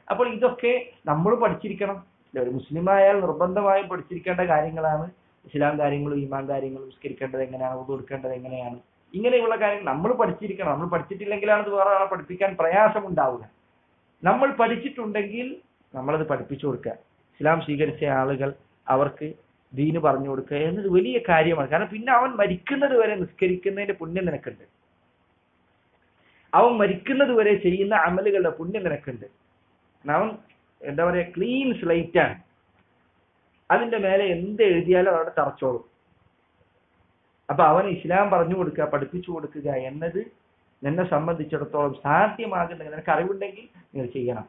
അപ്പോൾ ഇതൊക്കെ നമ്മൾ പഠിച്ചിരിക്കണം ഇല്ലേ? ഒരു മുസ്ലിം ആയാൽ നിർബന്ധമായും പഠിച്ചിരിക്കേണ്ട കാര്യങ്ങളാണ് ഇസ്ലാം കാര്യങ്ങളും ഈമാൻ കാര്യങ്ങളും നിസ്കരിക്കേണ്ടത് എങ്ങനെയാണ് ഉദു എടുക്കേണ്ടത് എങ്ങനെയാണ് ഇങ്ങനെയുള്ള കാര്യങ്ങൾ നമ്മൾ പഠിച്ചിരിക്കണം നമ്മൾ പഠിച്ചിട്ടില്ലെങ്കിലാണ് ഇത് വേറെ ആളെ പഠിപ്പിക്കാൻ പ്രയാസമുണ്ടാവുക നമ്മൾ പഠിച്ചിട്ടുണ്ടെങ്കിൽ നമ്മളത് പഠിപ്പിച്ചു കൊടുക്കുക ഇസ്ലാം സ്വീകരിച്ച ആളുകൾ അവർക്ക് ദീന് പറഞ്ഞു കൊടുക്കുക എന്നത് വലിയ കാര്യമാണ് കാരണം പിന്നെ അവൻ മരിക്കുന്നത് വരെ നിസ്കരിക്കുന്നതിന്റെ പുണ്യം നിനക്കുണ്ട് അവൻ മരിക്കുന്നത് വരെ ചെയ്യുന്ന അമലുകളുടെ പുണ്യം നിനക്കുണ്ട് അവൻ എന്താ പറയാ ക്ലീൻ സ്ലൈറ്റ് ആണ് അതിന്റെ മേലെ എന്ത് എഴുതിയാലും അവിടെ തറച്ചോളും അപ്പൊ അവൻ ഇസ്ലാം പറഞ്ഞു കൊടുക്കുക പഠിപ്പിച്ചു കൊടുക്കുക എന്നത് നിന്നെ സംബന്ധിച്ചിടത്തോളം സാധ്യമാകുന്ന നിനക്ക് അറിവുണ്ടെങ്കിൽ നിങ്ങൾ ചെയ്യണം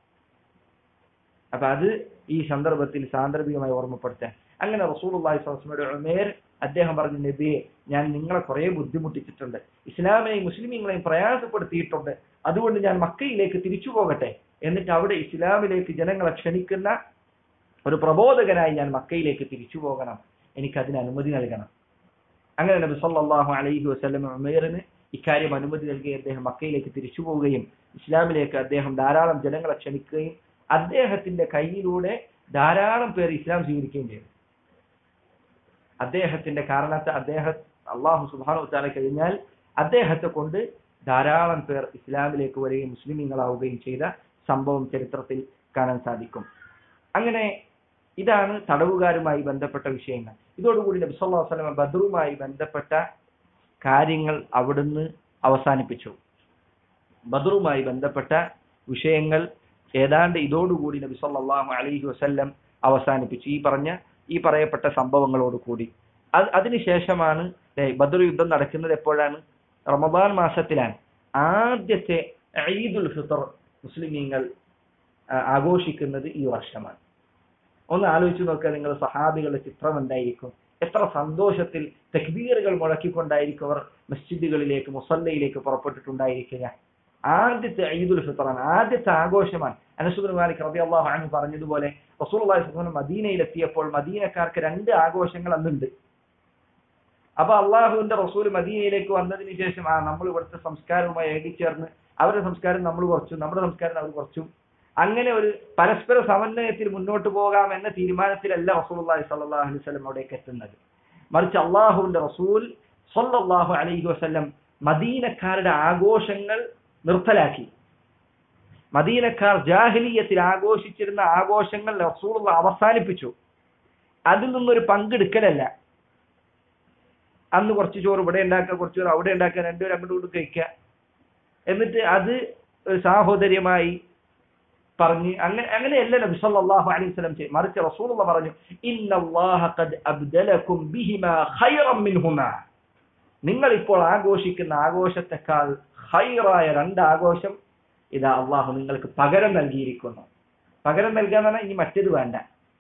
അപ്പൊ അത് ഈ സന്ദർഭത്തിൽ സാന്ദർഭികമായി ഓർമ്മപ്പെടുത്താൻ അങ്ങനെ റസൂലുള്ളാഹി സ്വലമയുടെ ഉമേർ അദ്ദേഹം പറഞ്ഞു നബിയെ ഞാൻ നിങ്ങളെ കുറെ ബുദ്ധിമുട്ടിച്ചിട്ടുണ്ട് ഇസ്ലാമിനെയും മുസ്ലിമീങ്ങളെയും പ്രയാസപ്പെടുത്തിയിട്ടുണ്ട് അതുകൊണ്ട് ഞാൻ മക്കയിലേക്ക് തിരിച്ചു പോകട്ടെ എന്നിട്ട് അവിടെ ഇസ്ലാമിലേക്ക് ജനങ്ങളെ ക്ഷണിക്കുന്ന ഒരു പ്രബോധകനായി ഞാൻ മക്കയിലേക്ക് തിരിച്ചു പോകണം എനിക്ക് അതിന് അനുമതി നൽകണം അങ്ങനെ നബി സല്ലല്ലാഹു അലൈഹി വസല്ലം ഉമേറിന് ഇക്കാര്യം അനുമതി നൽകി അദ്ദേഹം മക്കയിലേക്ക് തിരിച്ചു പോവുകയും ഇസ്ലാമിലേക്ക് അദ്ദേഹം ധാരാളം ജനങ്ങളെ ക്ഷണിക്കുകയും അദ്ദേഹത്തിന്റെ കയ്യിലൂടെ ധാരാളം പേർ ഇസ്ലാം സ്വീകരിക്കുകയും ചെയ്തു അദ്ദേഹത്തിന്റെ കാരണത്തെ അദ്ദേഹം അള്ളാഹു സുബാനു താല കഴിഞ്ഞാൽ അദ്ദേഹത്തെ കൊണ്ട് ധാരാളം പേർ ഇസ്ലാമിലേക്ക് വരികയും മുസ്ലിമീങ്ങളാവുകയും ചെയ്ത സംഭവം ചരിത്രത്തിൽ കാണാൻ സാധിക്കും അങ്ങനെ ഇതാണ് തടവുകാരുമായി ബന്ധപ്പെട്ട വിഷയങ്ങൾ ഇതോടുകൂടി നബി സല്ലല്ലാഹു അലൈഹി വസല്ലം ബദറുമായി ബന്ധപ്പെട്ട കാര്യങ്ങൾ അവിടുന്ന് അവസാനിപ്പിച്ചു ബദറുമായി ബന്ധപ്പെട്ട വിഷയങ്ങൾ ഏതാണ്ട് ഇതോടുകൂടി നബി സല്ലല്ലാഹു അലൈഹി വസല്ലം അവസാനിപ്പിച്ചു ഈ പറഞ്ഞ ഈ പറയപ്പെട്ട സംഭവങ്ങളോട് കൂടി അത് അതിനുശേഷമാണ് ദേ ബദർ യുദ്ധം നടക്കുന്നത് എപ്പോഴാണ് റമദാൻ മാസത്തിലാണ് ആദ്യത്തെ ഈദുൽ ഫിത്തർ മുസ്ലിമീങ്ങൾ ആ, ആഘോഷിക്കുന്നത് ഈ വർഷമാണ് ഒന്ന് ആലോചിച്ച് നോക്കുക നിങ്ങൾ സഹാബികളുടെ ചിത്രം എന്തായിരിക്കും എത്ര സന്തോഷത്തിൽ തക്ബീറുകൾ മുഴക്കിക്കൊണ്ടായിരിക്കും അവർ മസ്ജിദുകളിലേക്ക് മുസല്ലയിലേക്ക് പുറപ്പെട്ടിട്ടുണ്ടായിരിക്കുക ആദ്യത്തെ ഈദുൽ ഫിത്തറാണ് ആദ്യത്തെ ആഘോഷമാണ് അനസുബിൻ മാലിക് റബി അള്ളാഹു അനു പറഞ്ഞതുപോലെ റസൂലുള്ളാഹി സ്വല്ലല്ലാഹു അലൈഹി വസല്ലം മദീനയിലെത്തിയപ്പോൾ മദീനക്കാർക്ക് രണ്ട് ആഘോഷങ്ങൾ അന്നുണ്ട് അപ്പൊ അള്ളാഹുവിന്റെ റസൂൽ മദീനയിലേക്ക് വന്നതിന് ശേഷം ആ നമ്മൾ ഇവിടുത്തെ സംസ്കാരവുമായി ഏകിച്ചേർന്ന് അവരുടെ സംസ്കാരം നമ്മൾ കുറച്ചു നമ്മുടെ സംസ്കാരം അവർ കുറച്ചു അങ്ങനെ ഒരു പരസ്പര സമന്വയത്തിൽ മുന്നോട്ട് പോകാം എന്ന തീരുമാനത്തിലല്ല റസൂലുള്ളാഹി സ്വല്ലല്ലാഹു അലൈഹി വസല്ലം അവിടേക്ക് എത്തുന്നത് മറിച്ച് അള്ളാഹുവിന്റെ റസൂൽ സ്വല്ലല്ലാഹു അലൈഹി വസല്ലം മദീനക്കാരുടെ ആഘോഷങ്ങൾ നിർത്തലാക്കി മദീനക്കാർ ജാഹിലിയത്തിൽ ആഘോഷിച്ചിരുന്ന ആഘോഷങ്ങൾ റസൂലുള്ള അവസാനിപ്പിച്ചു അതിൽ നിന്നൊരു പങ്കെടുക്കലല്ല അന്ന് കുറച്ച് ചോറ് ഇവിടെ ഉണ്ടാക്കുക കുറച്ച് ചോറ് അവിടെ ഉണ്ടാക്കുക രണ്ടുപേരും അങ്ങോട്ടും ഇങ്ങോട്ടും കഴിക്കുക എന്നിട്ട് അത് ഒരു സാഹോദര്യമായി പറഞ്ഞ് അങ്ങനെ അങ്ങനെയല്ല നബി സല്ലല്ലാഹു അലൈഹി വസല്ലം ചെയ്യും മറിച്ച് റസൂലുള്ള പറഞ്ഞു ഇന്നല്ലാഹ ഖദ് അബ്ദലകും ബിഹിമാ ഖൈറൻ മിൻഹുമാ നിങ്ങൾ ഇപ്പോൾ ആഘോഷിക്കുന്ന ആഘോഷത്തെക്കാൾ ഹൈറായ രണ്ട് ആഘോഷം ഇതാ അള്ളാഹു നിങ്ങൾക്ക് പകരം നൽകിയിരിക്കുന്നു പകരം നൽകാന്ന് പറഞ്ഞാൽ ഇനി മറ്റേത് വേണ്ട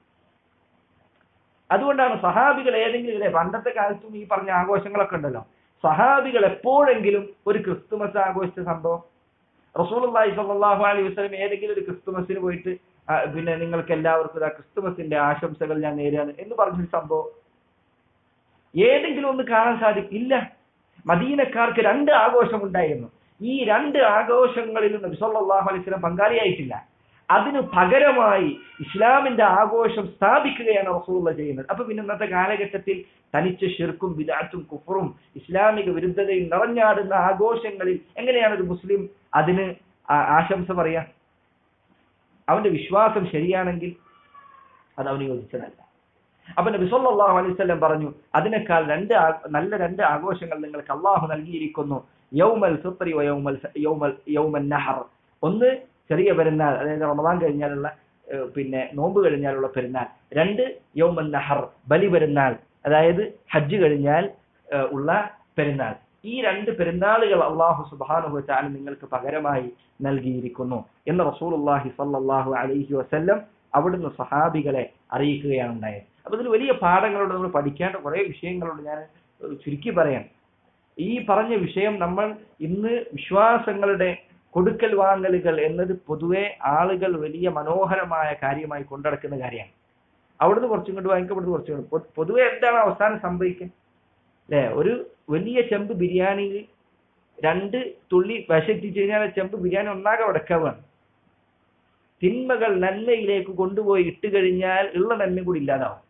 അതുകൊണ്ടാണ് സഹാബികൾ ഏതെങ്കിലും ഇല്ലേ പണ്ടത്തെ കാലത്തും ഈ പറഞ്ഞ ആഘോഷങ്ങളൊക്കെ ഉണ്ടല്ലോ സഹാബികൾ എപ്പോഴെങ്കിലും ഒരു ക്രിസ്തുമസ് ആഘോഷിച്ച സംഭവം റസൂലുള്ളാഹി സ്വല്ലല്ലാഹു അലൈഹി വസല്ലം ഏതെങ്കിലും ഒരു ക്രിസ്തുമസിന് പോയിട്ട് ആ, പിന്നെ നിങ്ങൾക്ക് എല്ലാവർക്കും ഇതാ ക്രിസ്തുമസിന്റെ ആശംസകൾ ഞാൻ നേരാണ് എന്ന് പറഞ്ഞൊരു സംഭവം ഏതെങ്കിലും ഒന്ന് കാണാൻ സാധിക്കും ഇല്ല മദീനക്കാർക്ക് രണ്ട് ആഘോഷം ഉണ്ടായിരുന്നു ഈ രണ്ട് ആഘോഷങ്ങളിലും നബി സല്ലല്ലാഹു അലൈഹി വസല്ലം പങ്കാളിയായിട്ടില്ല അതിനു പകരമായി ഇസ്ലാമിന്റെ ആഘോഷം സ്ഥാപിക്കുകയാണ് റസൂലുള്ള ചെയ്യുന്നത് അപ്പൊ പിന്നെ ഇന്നത്തെ കാലഘട്ടത്തിൽ തനിച്ച ഷിർക്കും വിദാറ്റും കുഫറും ഇസ്ലാമിക വിരുദ്ധതയും നിറഞ്ഞാടുന്ന ആഘോഷങ്ങളിൽ എങ്ങനെയാണ് ഒരു മുസ്ലിം അതിന് ആ- ആശംസ പറയാ അവന്റെ വിശ്വാസം ശരിയാണെങ്കിൽ അത് അവന് യോജിച്ചതല്ല അപ്പൊ നബി സല്ലല്ലാഹു അലൈഹി വസല്ലം പറഞ്ഞു അതിനേക്കാൾ രണ്ട് ആ- നല്ല രണ്ട് ആഘോഷങ്ങൾ നിങ്ങൾക്ക് അള്ളാഹു നൽകിയിരിക്കുന്നു യൗമൽ ഫിത്രി വ യൗമൽ സ- യൗമൽ യൗമൻ നഹർ ഒന്ന് ചെറിയ പെരുന്നാൾ അതായത് റമദാൻ കഴിഞ്ഞാലുള്ള ഏഹ്, പിന്നെ നോമ്പ് കഴിഞ്ഞാലുള്ള പെരുന്നാൾ രണ്ട് യൗമൻ നഹർ ബലി പെരുന്നാൾ അതായത് ഹജ്ജ് കഴിഞ്ഞാൽ ഏഹ്, ഉള്ള പെരുന്നാൾ ഈ രണ്ട് പെരുന്നാളുകൾ അള്ളാഹു സുബ്ഹാനഹു വതആല നിങ്ങൾക്ക് പകരമായി നൽകിയിരിക്കുന്നു എന്ന് റസൂലുള്ളാഹി സ്വല്ലല്ലാഹു അലൈഹി വസല്ലം അവിടുന്ന് സഹാബികളെ അറിയിക്കുകയാണ് ഉണ്ടായത് അപ്പൊ ഇതിൽ വലിയ പാഠങ്ങളുണ്ട് നമ്മൾ പഠിക്കേണ്ട കുറെ വിഷയങ്ങളുണ്ട് ഞാൻ ഏഹ്, ചുരുക്കി പറയാം ഈ പറഞ്ഞ വിഷയം നമ്മൾ ഇന്ന് വിശ്വാസങ്ങളുടെ കൊടുക്കൽ വാങ്ങലുകൾ എന്നത് പൊതുവെ ആളുകൾ വലിയ മനോഹരമായ കാര്യമായി കൊണ്ടടക്കുന്ന കാര്യമാണ് അവിടുന്ന് കുറച്ചും കൊണ്ട് വാങ്ങിക്കും ഇവിടുന്ന് കുറച്ചും കൊണ്ട് പൊ- പൊതുവെ എന്താണ് അവസാനം സംഭവിക്കുക അല്ലെ ഒരു വലിയ ചെമ്പ് ബിരിയാണിയിൽ രണ്ട് തുള്ളി വിശെത്തിച്ച് കഴിഞ്ഞാൽ ആ ചെമ്പ് ബിരിയാണി ഒന്നാകെ ഉടക്കാവാണ് തിന്മകൾ നന്മയിലേക്ക് കൊണ്ടുപോയി ഇട്ട് കഴിഞ്ഞാൽ ഉള്ള നന്മ കൂടി ഇല്ലാതാവും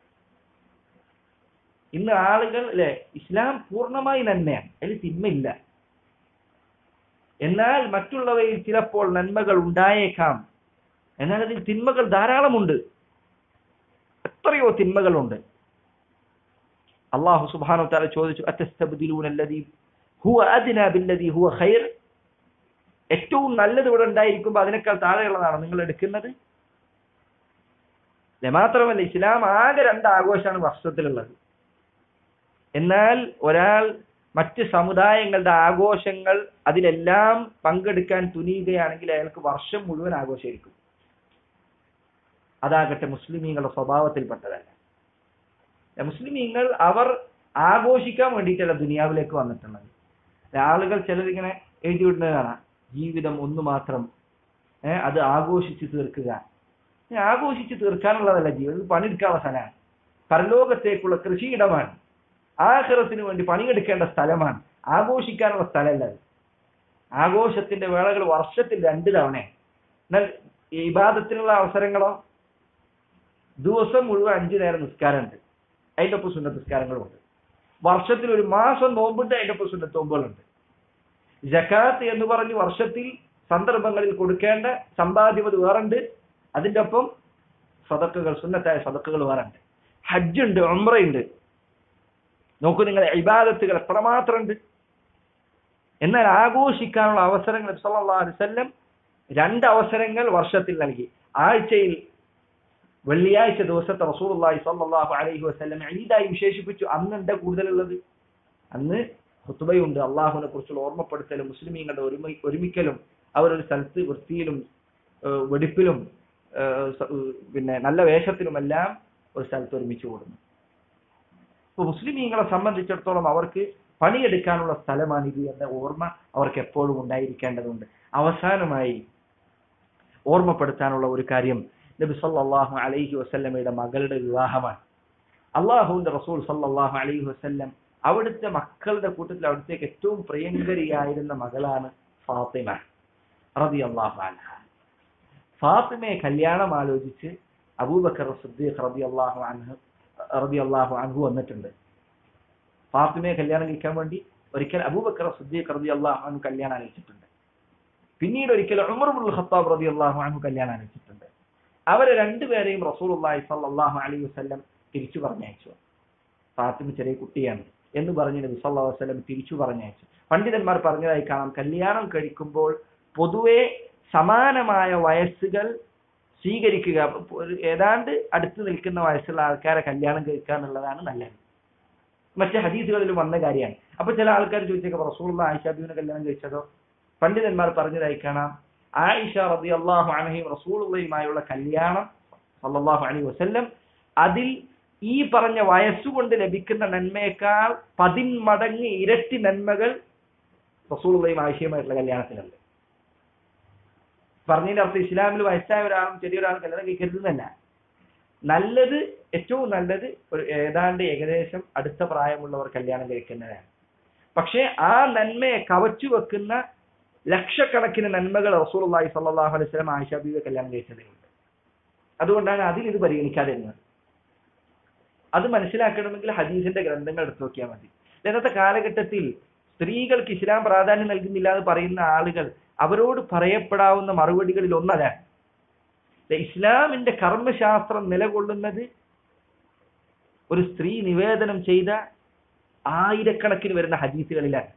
ഇന്ന് ആളുകൾ അല്ലെ ഇസ്ലാം പൂർണ്ണമായി നന്മയാണ് അതിൽ തിന്മയില്ല എന്നാൽ മറ്റുള്ളവയിൽ ചിലപ്പോൾ നന്മകൾ ഉണ്ടായേക്കാം എന്നാൽ അതിൽ തിന്മകൾ ധാരാളമുണ്ട് എത്രയോ തിന്മകളുണ്ട് അള്ളാഹു സുബ്ഹാനഹു വ തആല ചോദിച്ചു അത്തസ്തബ്ദിലൂന അല്ലദീ ഹുവ അദ്നാ ബില്ലദീ ഹുവ ഖൈർ ഏറ്റവും നല്ലത് ഇവിടെ ഉണ്ടായിരിക്കുമ്പോൾ അതിനേക്കാൾ താഴെയുള്ളതാണ് നിങ്ങൾ എടുക്കുന്നത് അല്ലെ മാത്രമല്ല ഇസ്ലാം ആകെ രണ്ട് ആഘോഷമാണ് വർഷത്തിലുള്ളത് എന്നാൽ ഒരാൾ മറ്റ് സമുദായങ്ങളുടെ ആഘോഷങ്ങൾ അതിലെല്ലാം പങ്കെടുക്കാൻ തുനിയുകയാണെങ്കിൽ അയാൾക്ക് വർഷം മുഴുവൻ ആഘോഷമായിരിക്കും അതാകട്ടെ മുസ്ലിമീങ്ങളുടെ സ്വഭാവത്തിൽപ്പെട്ടതല്ല മുസ്ലിമീങ്ങൾ അവർ ആഘോഷിക്കാൻ വേണ്ടിയിട്ടല്ല ദുനിയാവിലേക്ക് വന്നിട്ടുള്ളത് ആളുകൾ ചിലരിങ്ങനെ എഴുതി വിടുന്നത് കാണാം ജീവിതം ഒന്ന് മാത്രം ഏഹ് അത് ആഘോഷിച്ച് തീർക്കുക ഏ, ആഘോഷിച്ച് തീർക്കാനുള്ളതല്ല ജീവിതം ഇത് പണിയെടുക്കാനുള്ള സ്ഥലമാണ് പരലോകത്തേക്കുള്ള കൃഷിയിടമാണ് ആഹ്റത്തിന് വേണ്ടി പണിയെടുക്കേണ്ട സ്ഥലമാണ് ആഘോഷിക്കാനുള്ള സ്ഥലമല്ല അത് ആഘോഷത്തിന്റെ വേളകൾ വർഷത്തിൽ രണ്ട് തവണ എന്നാൽ ഈ ഇബാദത്തിനുള്ള അവസരങ്ങളോ ദിവസം മുഴുവൻ അഞ്ചു നേരം നിസ്കാരമുണ്ട് അതിന്റെ ഒപ്പം സുന്നത്ത് നിസ്കാരങ്ങളുമുണ്ട് വർഷത്തിൽ ഒരു മാസം നോമ്പുണ്ട് അതിന്റെ ഒപ്പം സുന്നത്ത് നോമ്പുകളുണ്ട് ജക്കാത്ത് എന്ന് പറഞ്ഞ് വർഷത്തിൽ സന്ദർഭങ്ങളിൽ കൊടുക്കേണ്ട സമ്പാദ്യമത് വേറുണ്ട് അതിന്റെ ഒപ്പം സദക്കുകൾ സുന്നത്തായ സദക്കുകൾ വേറുണ്ട് ഹജ്ജുണ്ട് ഉംറയുണ്ട് നോക്കൂ നിങ്ങൾ ഇബാദത്തുകൾ എത്രമാത്രം ഉണ്ട് എന്നാൽ ആഘോഷിക്കാനുള്ള അവസരങ്ങൾ നബി സല്ലല്ലാഹു അലൈഹി വസല്ലം രണ്ട് അവസരങ്ങൾ വർഷത്തിൽ നൽകി ആഴ്ചയിൽ വെള്ളിയാഴ്ച ദിവസത്തെ റസൂലുള്ളാഹി സ്വല്ലല്ലാഹു അലൈഹി വസല്ലം ഈദായി വിശേഷിപ്പിച്ചു അന്ന് എന്താ കൂടുതലുള്ളത് അന്ന് ഹുത്തുബയുണ്ട് അള്ളാഹുവിനെ കുറിച്ചുള്ള ഓർമ്മപ്പെടുത്തലും മുസ്ലിമീങ്ങളുടെ ഒരുമി ഒരുമിക്കലും അവരൊരു സ്ഥലത്ത് വൃത്തിയിലും ഏഹ് വെടിപ്പിലും ഏഹ് സ- ഏഹ് പിന്നെ നല്ല വേഷത്തിലുമെല്ലാം ഒരു സ്ഥലത്ത് ഒരുമിച്ച് കൂടുന്നു ഇപ്പൊ മുസ്ലിമീങ്ങളെ സംബന്ധിച്ചിടത്തോളം അവർക്ക് പണിയെടുക്കാനുള്ള സ്ഥലമാണിത് എന്ന ഓർമ്മ അവർക്ക് എപ്പോഴും ഉണ്ടായിരിക്കേണ്ടതുണ്ട് അവസാനമായി ഓർമ്മപ്പെടുത്താനുള്ള ഒരു കാര്യം നബി സല്ലല്ലാഹു അലൈഹി വസല്ലമയുടെ മകളുടെ വിവാഹമാണ് അള്ളാഹുവിന്റെ റസൂൽ സല്ലല്ലാഹു അലൈഹി വസല്ലം അവിടുത്തെ മക്കളുടെ കൂട്ടത്തിൽ അവിടുത്തേക്ക് ഏറ്റവും പ്രിയങ്കരിയായിരുന്ന മകളാണ് ഫാത്തിമ റളിയല്ലാഹു അൻഹ ഫാത്തിമയെ കല്യാണം ആലോചിച്ച് അബൂബക്കർ സിദ്ദീഖ് റളിയല്ലാഹു അൻഹു റളിയല്ലാഹു അൻഹു വന്നിട്ടുണ്ട് ഫാത്തിമയെ കല്യാണം കഴിക്കാൻ വേണ്ടി ഒരിക്കൽ അബൂബക്കർ സിദ്ദീഖ് റളിയല്ലാഹു അൻഹു കല്യാണം ആലോചിച്ചിട്ടുണ്ട് പിന്നീട് ഒരിക്കൽ ഉമർ ഇബ്നുൽ ഖത്താബ് റളിയല്ലാഹു അൻഹു കല്യാണം ആലോചിച്ചിട്ടുണ്ട് അവരെ രണ്ടുപേരെയും റസൂലുള്ളാഹി സ്വല്ലല്ലാഹു അലൈഹി വസല്ലം തിരിച്ചു പറഞ്ഞയച്ചു ഫാത്തിമ ചെറിയ കുട്ടിയാണ് എന്ന് പറഞ്ഞ് നബി സല്ലല്ലാഹു അലൈഹി വസല്ലം തിരിച്ചു പറഞ്ഞയച്ചു പണ്ഡിതന്മാർ പറഞ്ഞതായി കാണാം കല്യാണം കഴിക്കുമ്പോൾ പൊതുവെ സമാനമായ വയസ്സുകൾ സ്വീകരിക്കുക ഒരു ഏതാണ്ട് അടുത്ത് നിൽക്കുന്ന വയസ്സുള്ള ആൾക്കാരെ കല്യാണം കഴിക്കുക എന്നുള്ളതാണ് നല്ലത് മറ്റ് ഹദീസുകളിൽ വന്ന കാര്യമാണ് അപ്പൊ ചില ആൾക്കാർ ചോദിച്ചേക്കാം റസൂലുള്ള ആയിഷ ബീവിനെ കല്യാണം കഴിച്ചതോ പണ്ഡിതന്മാർ പറഞ്ഞതായി കാണാം ആയിഷ റബി അള്ളാഹു അനഹയും റസൂലുള്ളയുമായുള്ള കല്യാണം സല്ലല്ലാഹു അലൈഹി വസല്ലം അതിൽ ഈ പറഞ്ഞ വയസ്സുകൊണ്ട് ലഭിക്കുന്ന നന്മയേക്കാൾ പതിന്മടങ്ങ് ഇരട്ടി നന്മകൾ റസൂലുള്ളയും ആയിഷയുമായിട്ടുള്ള കല്യാണത്തിലുണ്ട് പറഞ്ഞതിന്റെ അർത്ഥം ഇസ്ലാമിൽ വയസ്സായ ഒരാളും ചെറിയൊരാളും കല്യാണം കഴിക്കരുതെന്നല്ല നല്ലത് ഏറ്റവും നല്ലത് ഒരു ഏതാണ്ട് ഏകദേശം അടുത്ത പ്രായമുള്ളവർ കല്യാണം കഴിക്കുന്നതാണ് പക്ഷേ ആ നന്മയെ കവച്ചു വെക്കുന്ന ലക്ഷക്കണക്കിന് നന്മകൾ റസൂലുള്ളാഹി സ്വല്ലല്ലാഹു അലൈഹി വസല്ലം ആയിഷ ബീവിയെ കല്യാണം കഴിച്ചതിലുണ്ട് അതുകൊണ്ടാണ് അതിൽ ഇത് പരിഗണിക്കാതിരുന്നത് അത് മനസ്സിലാക്കണമെങ്കിൽ ഹദീസിന്റെ ഗ്രന്ഥങ്ങൾ എടുത്തു നോക്കിയാൽ മതി ഇന്നത്തെ കാലഘട്ടത്തിൽ സ്ത്രീകൾക്ക് ഇസ്ലാം പ്രാധാന്യം നൽകുന്നില്ല എന്ന് പറയുന്ന ആളുകൾ അവരോട് പറയപ്പെടാവുന്ന മറുപടികളിൽ ഒന്നതാണ് ദേ ഇസ്ലാമിന്റെ കർമ്മശാസ്ത്രം നിലകൊള്ളുന്നത് ഒരു സ്ത്രീ നിവേദനം ചെയ്ത ആയിരക്കണക്കിന് വരുന്ന ഹദീസുകളിലാണ്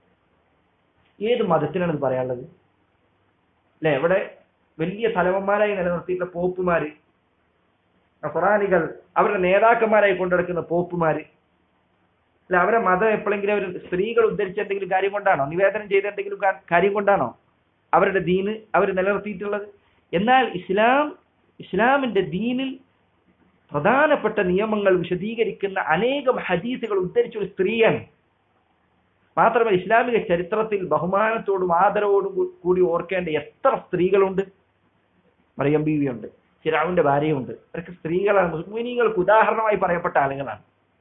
ഏത് മതത്തിനാണ് ഇത് പറയാനുള്ളത് അല്ലെ ഇവിടെ വലിയ തലവന്മാരായി നിലനിർത്തിയിട്ടുള്ള പോപ്പുമാര് നസറാനികൾ അവരുടെ നേതാക്കന്മാരായി കൊണ്ടുനടക്കുന്ന പോപ്പുമാര് അല്ല അവരെ മതം എപ്പോഴെങ്കിലും അവർ സ്ത്രീകൾ ഉദ്ധരിച്ച എന്തെങ്കിലും കാര്യം കൊണ്ടാണോ നിവേദനം ചെയ്ത എന്തെങ്കിലും കാ- കാര്യം കൊണ്ടാണോ അവരുടെ ദീന് അവർ നിലനിർത്തിയിട്ടുള്ളത് എന്നാൽ ഇസ്ലാം ഇസ്ലാമിന്റെ ദീനിൽ പ്രധാനപ്പെട്ട നിയമങ്ങൾ വിശദീകരിക്കുന്ന അനേകം ഹദീസുകൾ ഉദ്ധരിച്ച ഒരു സ്ത്രീയാണ് മാത്രമല്ല ഇസ്ലാമിക ചരിത്രത്തിൽ ബഹുമാനത്തോടും ആദരവോടും കൂ- കൂടി ഓർക്കേണ്ട എത്ര സ്ത്രീകളുണ്ട് മറിയം ബീവിയുണ്ട് ഫിറാവിന്റെ ഭാര്യയുണ്ട് അവരൊക്കെ സ്ത്രീകളാണ് മുസ്ലിമീങ്ങൾക്ക് ഉദാഹരണമായി പറയപ്പെട്ട ആളുകളാണ്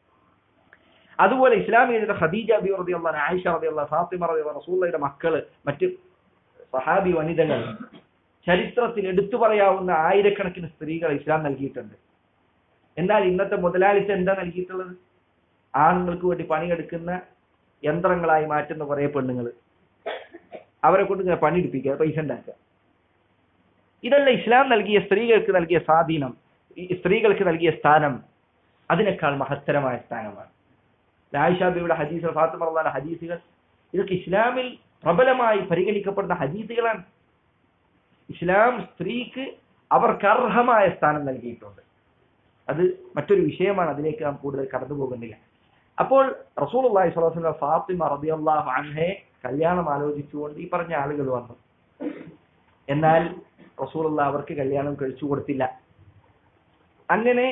അതുപോലെ ഇസ്ലാമിക ഖദീജ ബി റളിയല്ലാഹു ആയിഷ റളിയല്ലാഹു ഫാത്തിമ റളിയല്ലാഹു റസൂലുള്ളാഹിയുടെ മക്കള് മറ്റ് സഹാബി വനിതകൾ ചരിത്രത്തിൽ എടുത്തു പറയാവുന്ന ആയിരക്കണക്കിന് സ്ത്രീകൾ ഇസ്ലാം നൽകിയിട്ടുണ്ട് എന്നാൽ ഇന്നത്തെ മുതലാളിത്ത എന്താ നൽകിയിട്ടുള്ളത് ആണുങ്ങൾക്ക് വേണ്ടി പണിയെടുക്കുന്ന യന്ത്രങ്ങളായി മാറ്റുന്ന കുറെ പെണ്ണുങ്ങൾ അവരെ കൊണ്ട് ഇങ്ങനെ പണിയെടുപ്പിക്കുക പൈസ ഉണ്ടാക്കുക ഇതല്ല ഇസ്ലാം നൽകിയ സ്ത്രീകൾക്ക് നൽകിയ സ്വാധീനം ഈ സ്ത്രീകൾക്ക് നൽകിയ സ്ഥാനം അതിനേക്കാൾ മഹത്തരമായ സ്ഥാനമാണ് ആയിഷാബിയുടെ ഹദീസ് ഫാത്തിമ റളിയല്ലാഹു അൻഹ ഹദീസുകൾ ഇതൊക്കെ ഇസ്ലാമിൽ പ്രബലമായി പരിഗണിക്കപ്പെടുന്ന ഹദീസുകളാണ് ഇസ്ലാം സ്ത്രീക്ക് അവർക്ക് അർഹമായ സ്ഥാനം നൽകിയിട്ടുണ്ട് അത് മറ്റൊരു വിഷയമാണ് അതിലേക്ക് നാം കൂടുതൽ കടന്നു പോകുന്നില്ല അപ്പോൾ റസൂൽ അള്ളാഹി സ്വലാസ്ല ഫാത്തിമ റബിയല്ലാഹു അൻഹയെ കല്യാണം ആലോചിച്ചുകൊണ്ട് ഈ പറഞ്ഞ ആളുകൾ വന്നു എന്നാൽ റസൂൽ അവർക്ക് കല്യാണം കഴിച്ചു കൊടുത്തില്ല അങ്ങനെ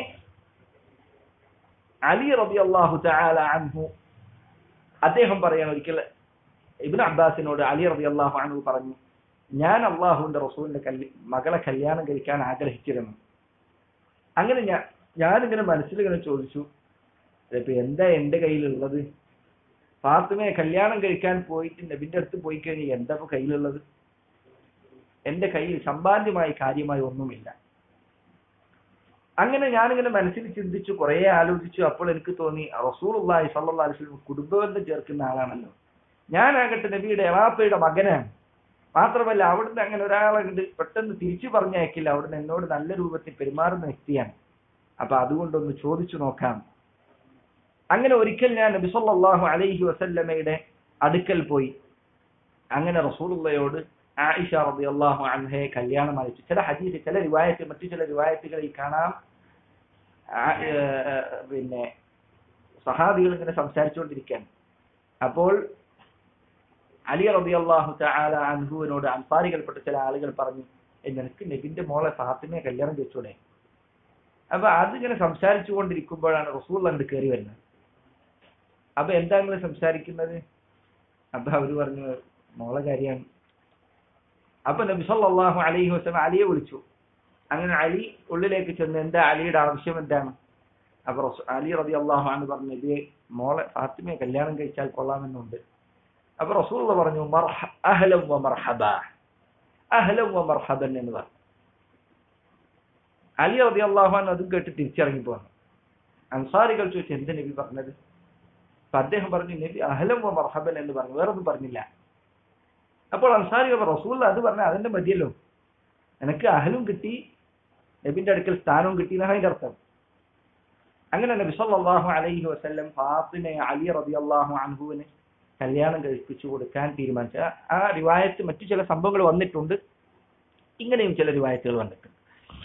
അലി റബി അള്ളാഹു അൻഹു അദ്ദേഹം പറയാണ് ഒരിക്കൽ ഇബിൻ അബ്ബാസിനോട് അലി റബി അള്ളാഹു അൻഹു പറഞ്ഞു ഞാൻ അള്ളാഹുവിന്റെ റസൂലിന്റെ കല്യ മകളെ കല്യാണം കഴിക്കാൻ ആഗ്രഹിച്ചിരുന്നു അങ്ങനെ ഞാൻ ഞാനിങ്ങനെ മനസ്സിലിങ്ങനെ ചോദിച്ചു ഇപ്പൊ എന്താ എന്റെ കയ്യിലുള്ളത് ഫാത്തിമയെ കല്യാണം കഴിക്കാൻ പോയിട്ട് നബിന്റെ അടുത്ത് പോയി കഴിഞ്ഞാൽ എന്താ ഇപ്പൊ കയ്യിലുള്ളത് എന്റെ കയ്യിൽ സമ്പാദ്യമായി കാര്യമായി ഒന്നുമില്ല അങ്ങനെ ഞാനിങ്ങനെ മനസ്സിൽ ചിന്തിച്ചു കുറെ ആലോചിച്ചു അപ്പോൾ എനിക്ക് തോന്നി റസൂൽ അള്ളാഹി സല്ലാ അലിസ്ലം കുടുംബബന്ധം ചേർക്കുന്ന ആളാണല്ലോ ഞാനാകട്ടെ നബിയുടെ എറാപ്പയുടെ മകനാണ് മാത്രമല്ല അവിടുന്ന് അങ്ങനെ ഒരാളെ കണ്ട് പെട്ടെന്ന് തിരിച്ചു പറഞ്ഞയക്കില്ല അവിടുന്ന് എന്നോട് നല്ല രൂപത്തിൽ പെരുമാറുന്ന വ്യക്തിയാണ് അപ്പൊ അതുകൊണ്ടൊന്ന് ചോദിച്ചു നോക്കാം അങ്ങനെ ഒരിക്കൽ ഞാൻ നബി സല്ലല്ലാഹു അലൈഹി വസല്ലമയുടെ അടുക്കൽ പോയി അങ്ങനെ റസൂലുള്ളയോട് ആയിഷ റളിയല്ലാഹു അൻഹയെ കല്യാണം അയച്ചു ചില ഹദീസ് ചില റിവായത്ത് മറ്റു ചില റിവായത്തുകളിൽ കാണാം ആ- ഏർ പിന്നെ സഹാബികൾ ഇങ്ങനെ സംസാരിച്ചുകൊണ്ടിരിക്കാൻ അപ്പോൾ അലി റളിയല്ലാഹു തആല അൻഹുവിനോട് അൻസാരികൾപ്പെട്ട ചില ആളുകൾ പറഞ്ഞു "ഏയ് നിനക്ക് നബിന്റെ മോളെ ഫാത്തിമയെ കല്യാണം കഴിച്ചൂടെ അപ്പൊ അതിങ്ങനെ സംസാരിച്ചു കൊണ്ടിരിക്കുമ്പോഴാണ് റസൂൽ കണ്ട് കയറി വരുന്നത് അപ്പൊ എന്താ നിങ്ങൾ സംസാരിക്കുന്നത് അപ്പൊ അവര് പറഞ്ഞു മോളെ കാര്യമാണ് അപ്പൊ നബി സല്ലല്ലാഹു അലൈഹി വസല്ലം അലിയെ വിളിച്ചു അങ്ങനെ അലി ഉള്ളിലേക്ക് ചെന്ന് എന്താ അലിയുടെ ആവശ്യം എന്താണ് അപ്പൊ റസൂ- അലി റബി അള്ളാഹു ആണ് പറഞ്ഞു നബിയെ മോളെ ഫാത്തിമയെ കല്യാണം കഴിച്ചാൽ കൊള്ളാമെന്നുണ്ട് അപ്പൊ റസൂൽ പറഞ്ഞു മർഹ അഹ്ലം വ മർഹബ അഹ്ലം വ മർഹബൻ എന്ന് പറഞ്ഞു അലി റബി അള്ളാഹു അതും കേട്ട് തിരിച്ചിറങ്ങി പോന്നു അൻസാരികൾ ചോദിച്ചു എന്ത് നബി പറഞ്ഞത് അപ്പൊ അദ്ദേഹം പറഞ്ഞു നബി അഹ്ലം വ മർഹബൻ എന്ന് പറഞ്ഞു വേറൊന്നും പറഞ്ഞില്ല അപ്പോൾ അൻസാരികൾ പറഞ്ഞു, റസൂൽ അത് പറഞ്ഞ അതിന്റെ മതിയല്ലോ എനിക്ക് അഹലും കിട്ടി നബിന്റെ അടുക്കൽ സ്ഥാനവും കിട്ടി എന്നാണ് അതിന്റെ അർത്ഥം അങ്ങനെ നബി സല്ലല്ലാഹു അലൈഹി വസല്ലം ഫാത്തിമയെ അലി റളിയല്ലാഹു അൻഹുവിന് കല്യാണം കഴിപ്പിച്ചു കൊടുക്കാൻ തീരുമാനിച്ച ആ റിവായത്ത് മറ്റു ചില സംഭവങ്ങൾ വന്നിട്ടുണ്ട് ഇങ്ങനെയും ചില റിവായത്തുകൾ വന്നിട്ടുണ്ട്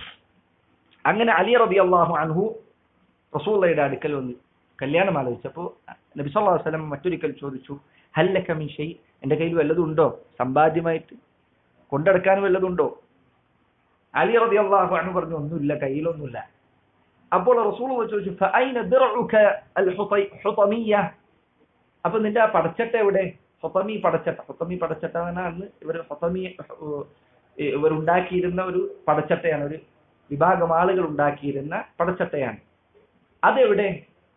അങ്ങനെ അലി റളിയല്ലാഹു അൻഹു റസൂള്ളയുടെ അടുക്കൽ വന്ന് കല്യാണം ആലോചിച്ചപ്പോൾ നബി സല്ലല്ലാഹു അലൈഹി വസല്ലം മറ്റൊരിക്കൽ ചോദിച്ചു ഹല്ലക മിൻ ഷൈ എന്റെ കയ്യിൽ വല്ലതും ഉണ്ടോ സമ്പാദ്യമായിട്ട് കൊണ്ടെടുക്കാൻ വല്ലതും ഉണ്ടോ അലി റളിയല്ലാഹു അൻഹു പറഞ്ഞു ഒന്നുമില്ല കയ്യിലൊന്നുമില്ല അപ്പോൾ റസൂൽ ചോദിച്ചു ഫഅൈന ദിർഉക അൽ ഹുതൈ- ഹുതമിയ്യ അപ്പൊ നിന്റെ ആ പടച്ചട്ട എവിടെ ഹൊത്തമി പടച്ചട്ട ഹൊത്തമി പടച്ചട്ട എന്നാണ് ഇവർ ഹൊത്തമി ഇവർ ഉണ്ടാക്കിയിരുന്ന ഒരു പടച്ചട്ടയാണ് ഒരു വിഭാഗം ആളുകൾ ഉണ്ടാക്കിയിരുന്ന പടച്ചട്ടയാണ് അതെവിടെ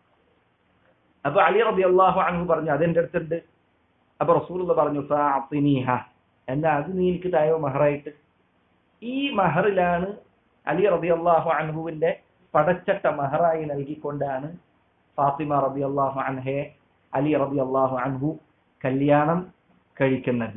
അപ്പൊ അലി റബി അള്ളാഹു അൻഹു പറഞ്ഞു അതെന്റെ അടുത്തുണ്ട് അപ്പൊ റസൂൽ പറഞ്ഞു ഫഅഅ്തിനീഹ എന്നാ അത് നീ എനിക്ക് തായോ മഹറായിട്ട് ഈ മഹറിലാണ് അലി റബി അള്ളാഹു അൻഹുവിന്റെ പടച്ചട്ട മഹറായി നൽകിക്കൊണ്ടാണ് ഫാത്തിമ റബി അള്ളാഹു അൻഹയെ അലി റബി അള്ളാഹു അൻഹു കല്യാണം കഴിക്കുന്നത്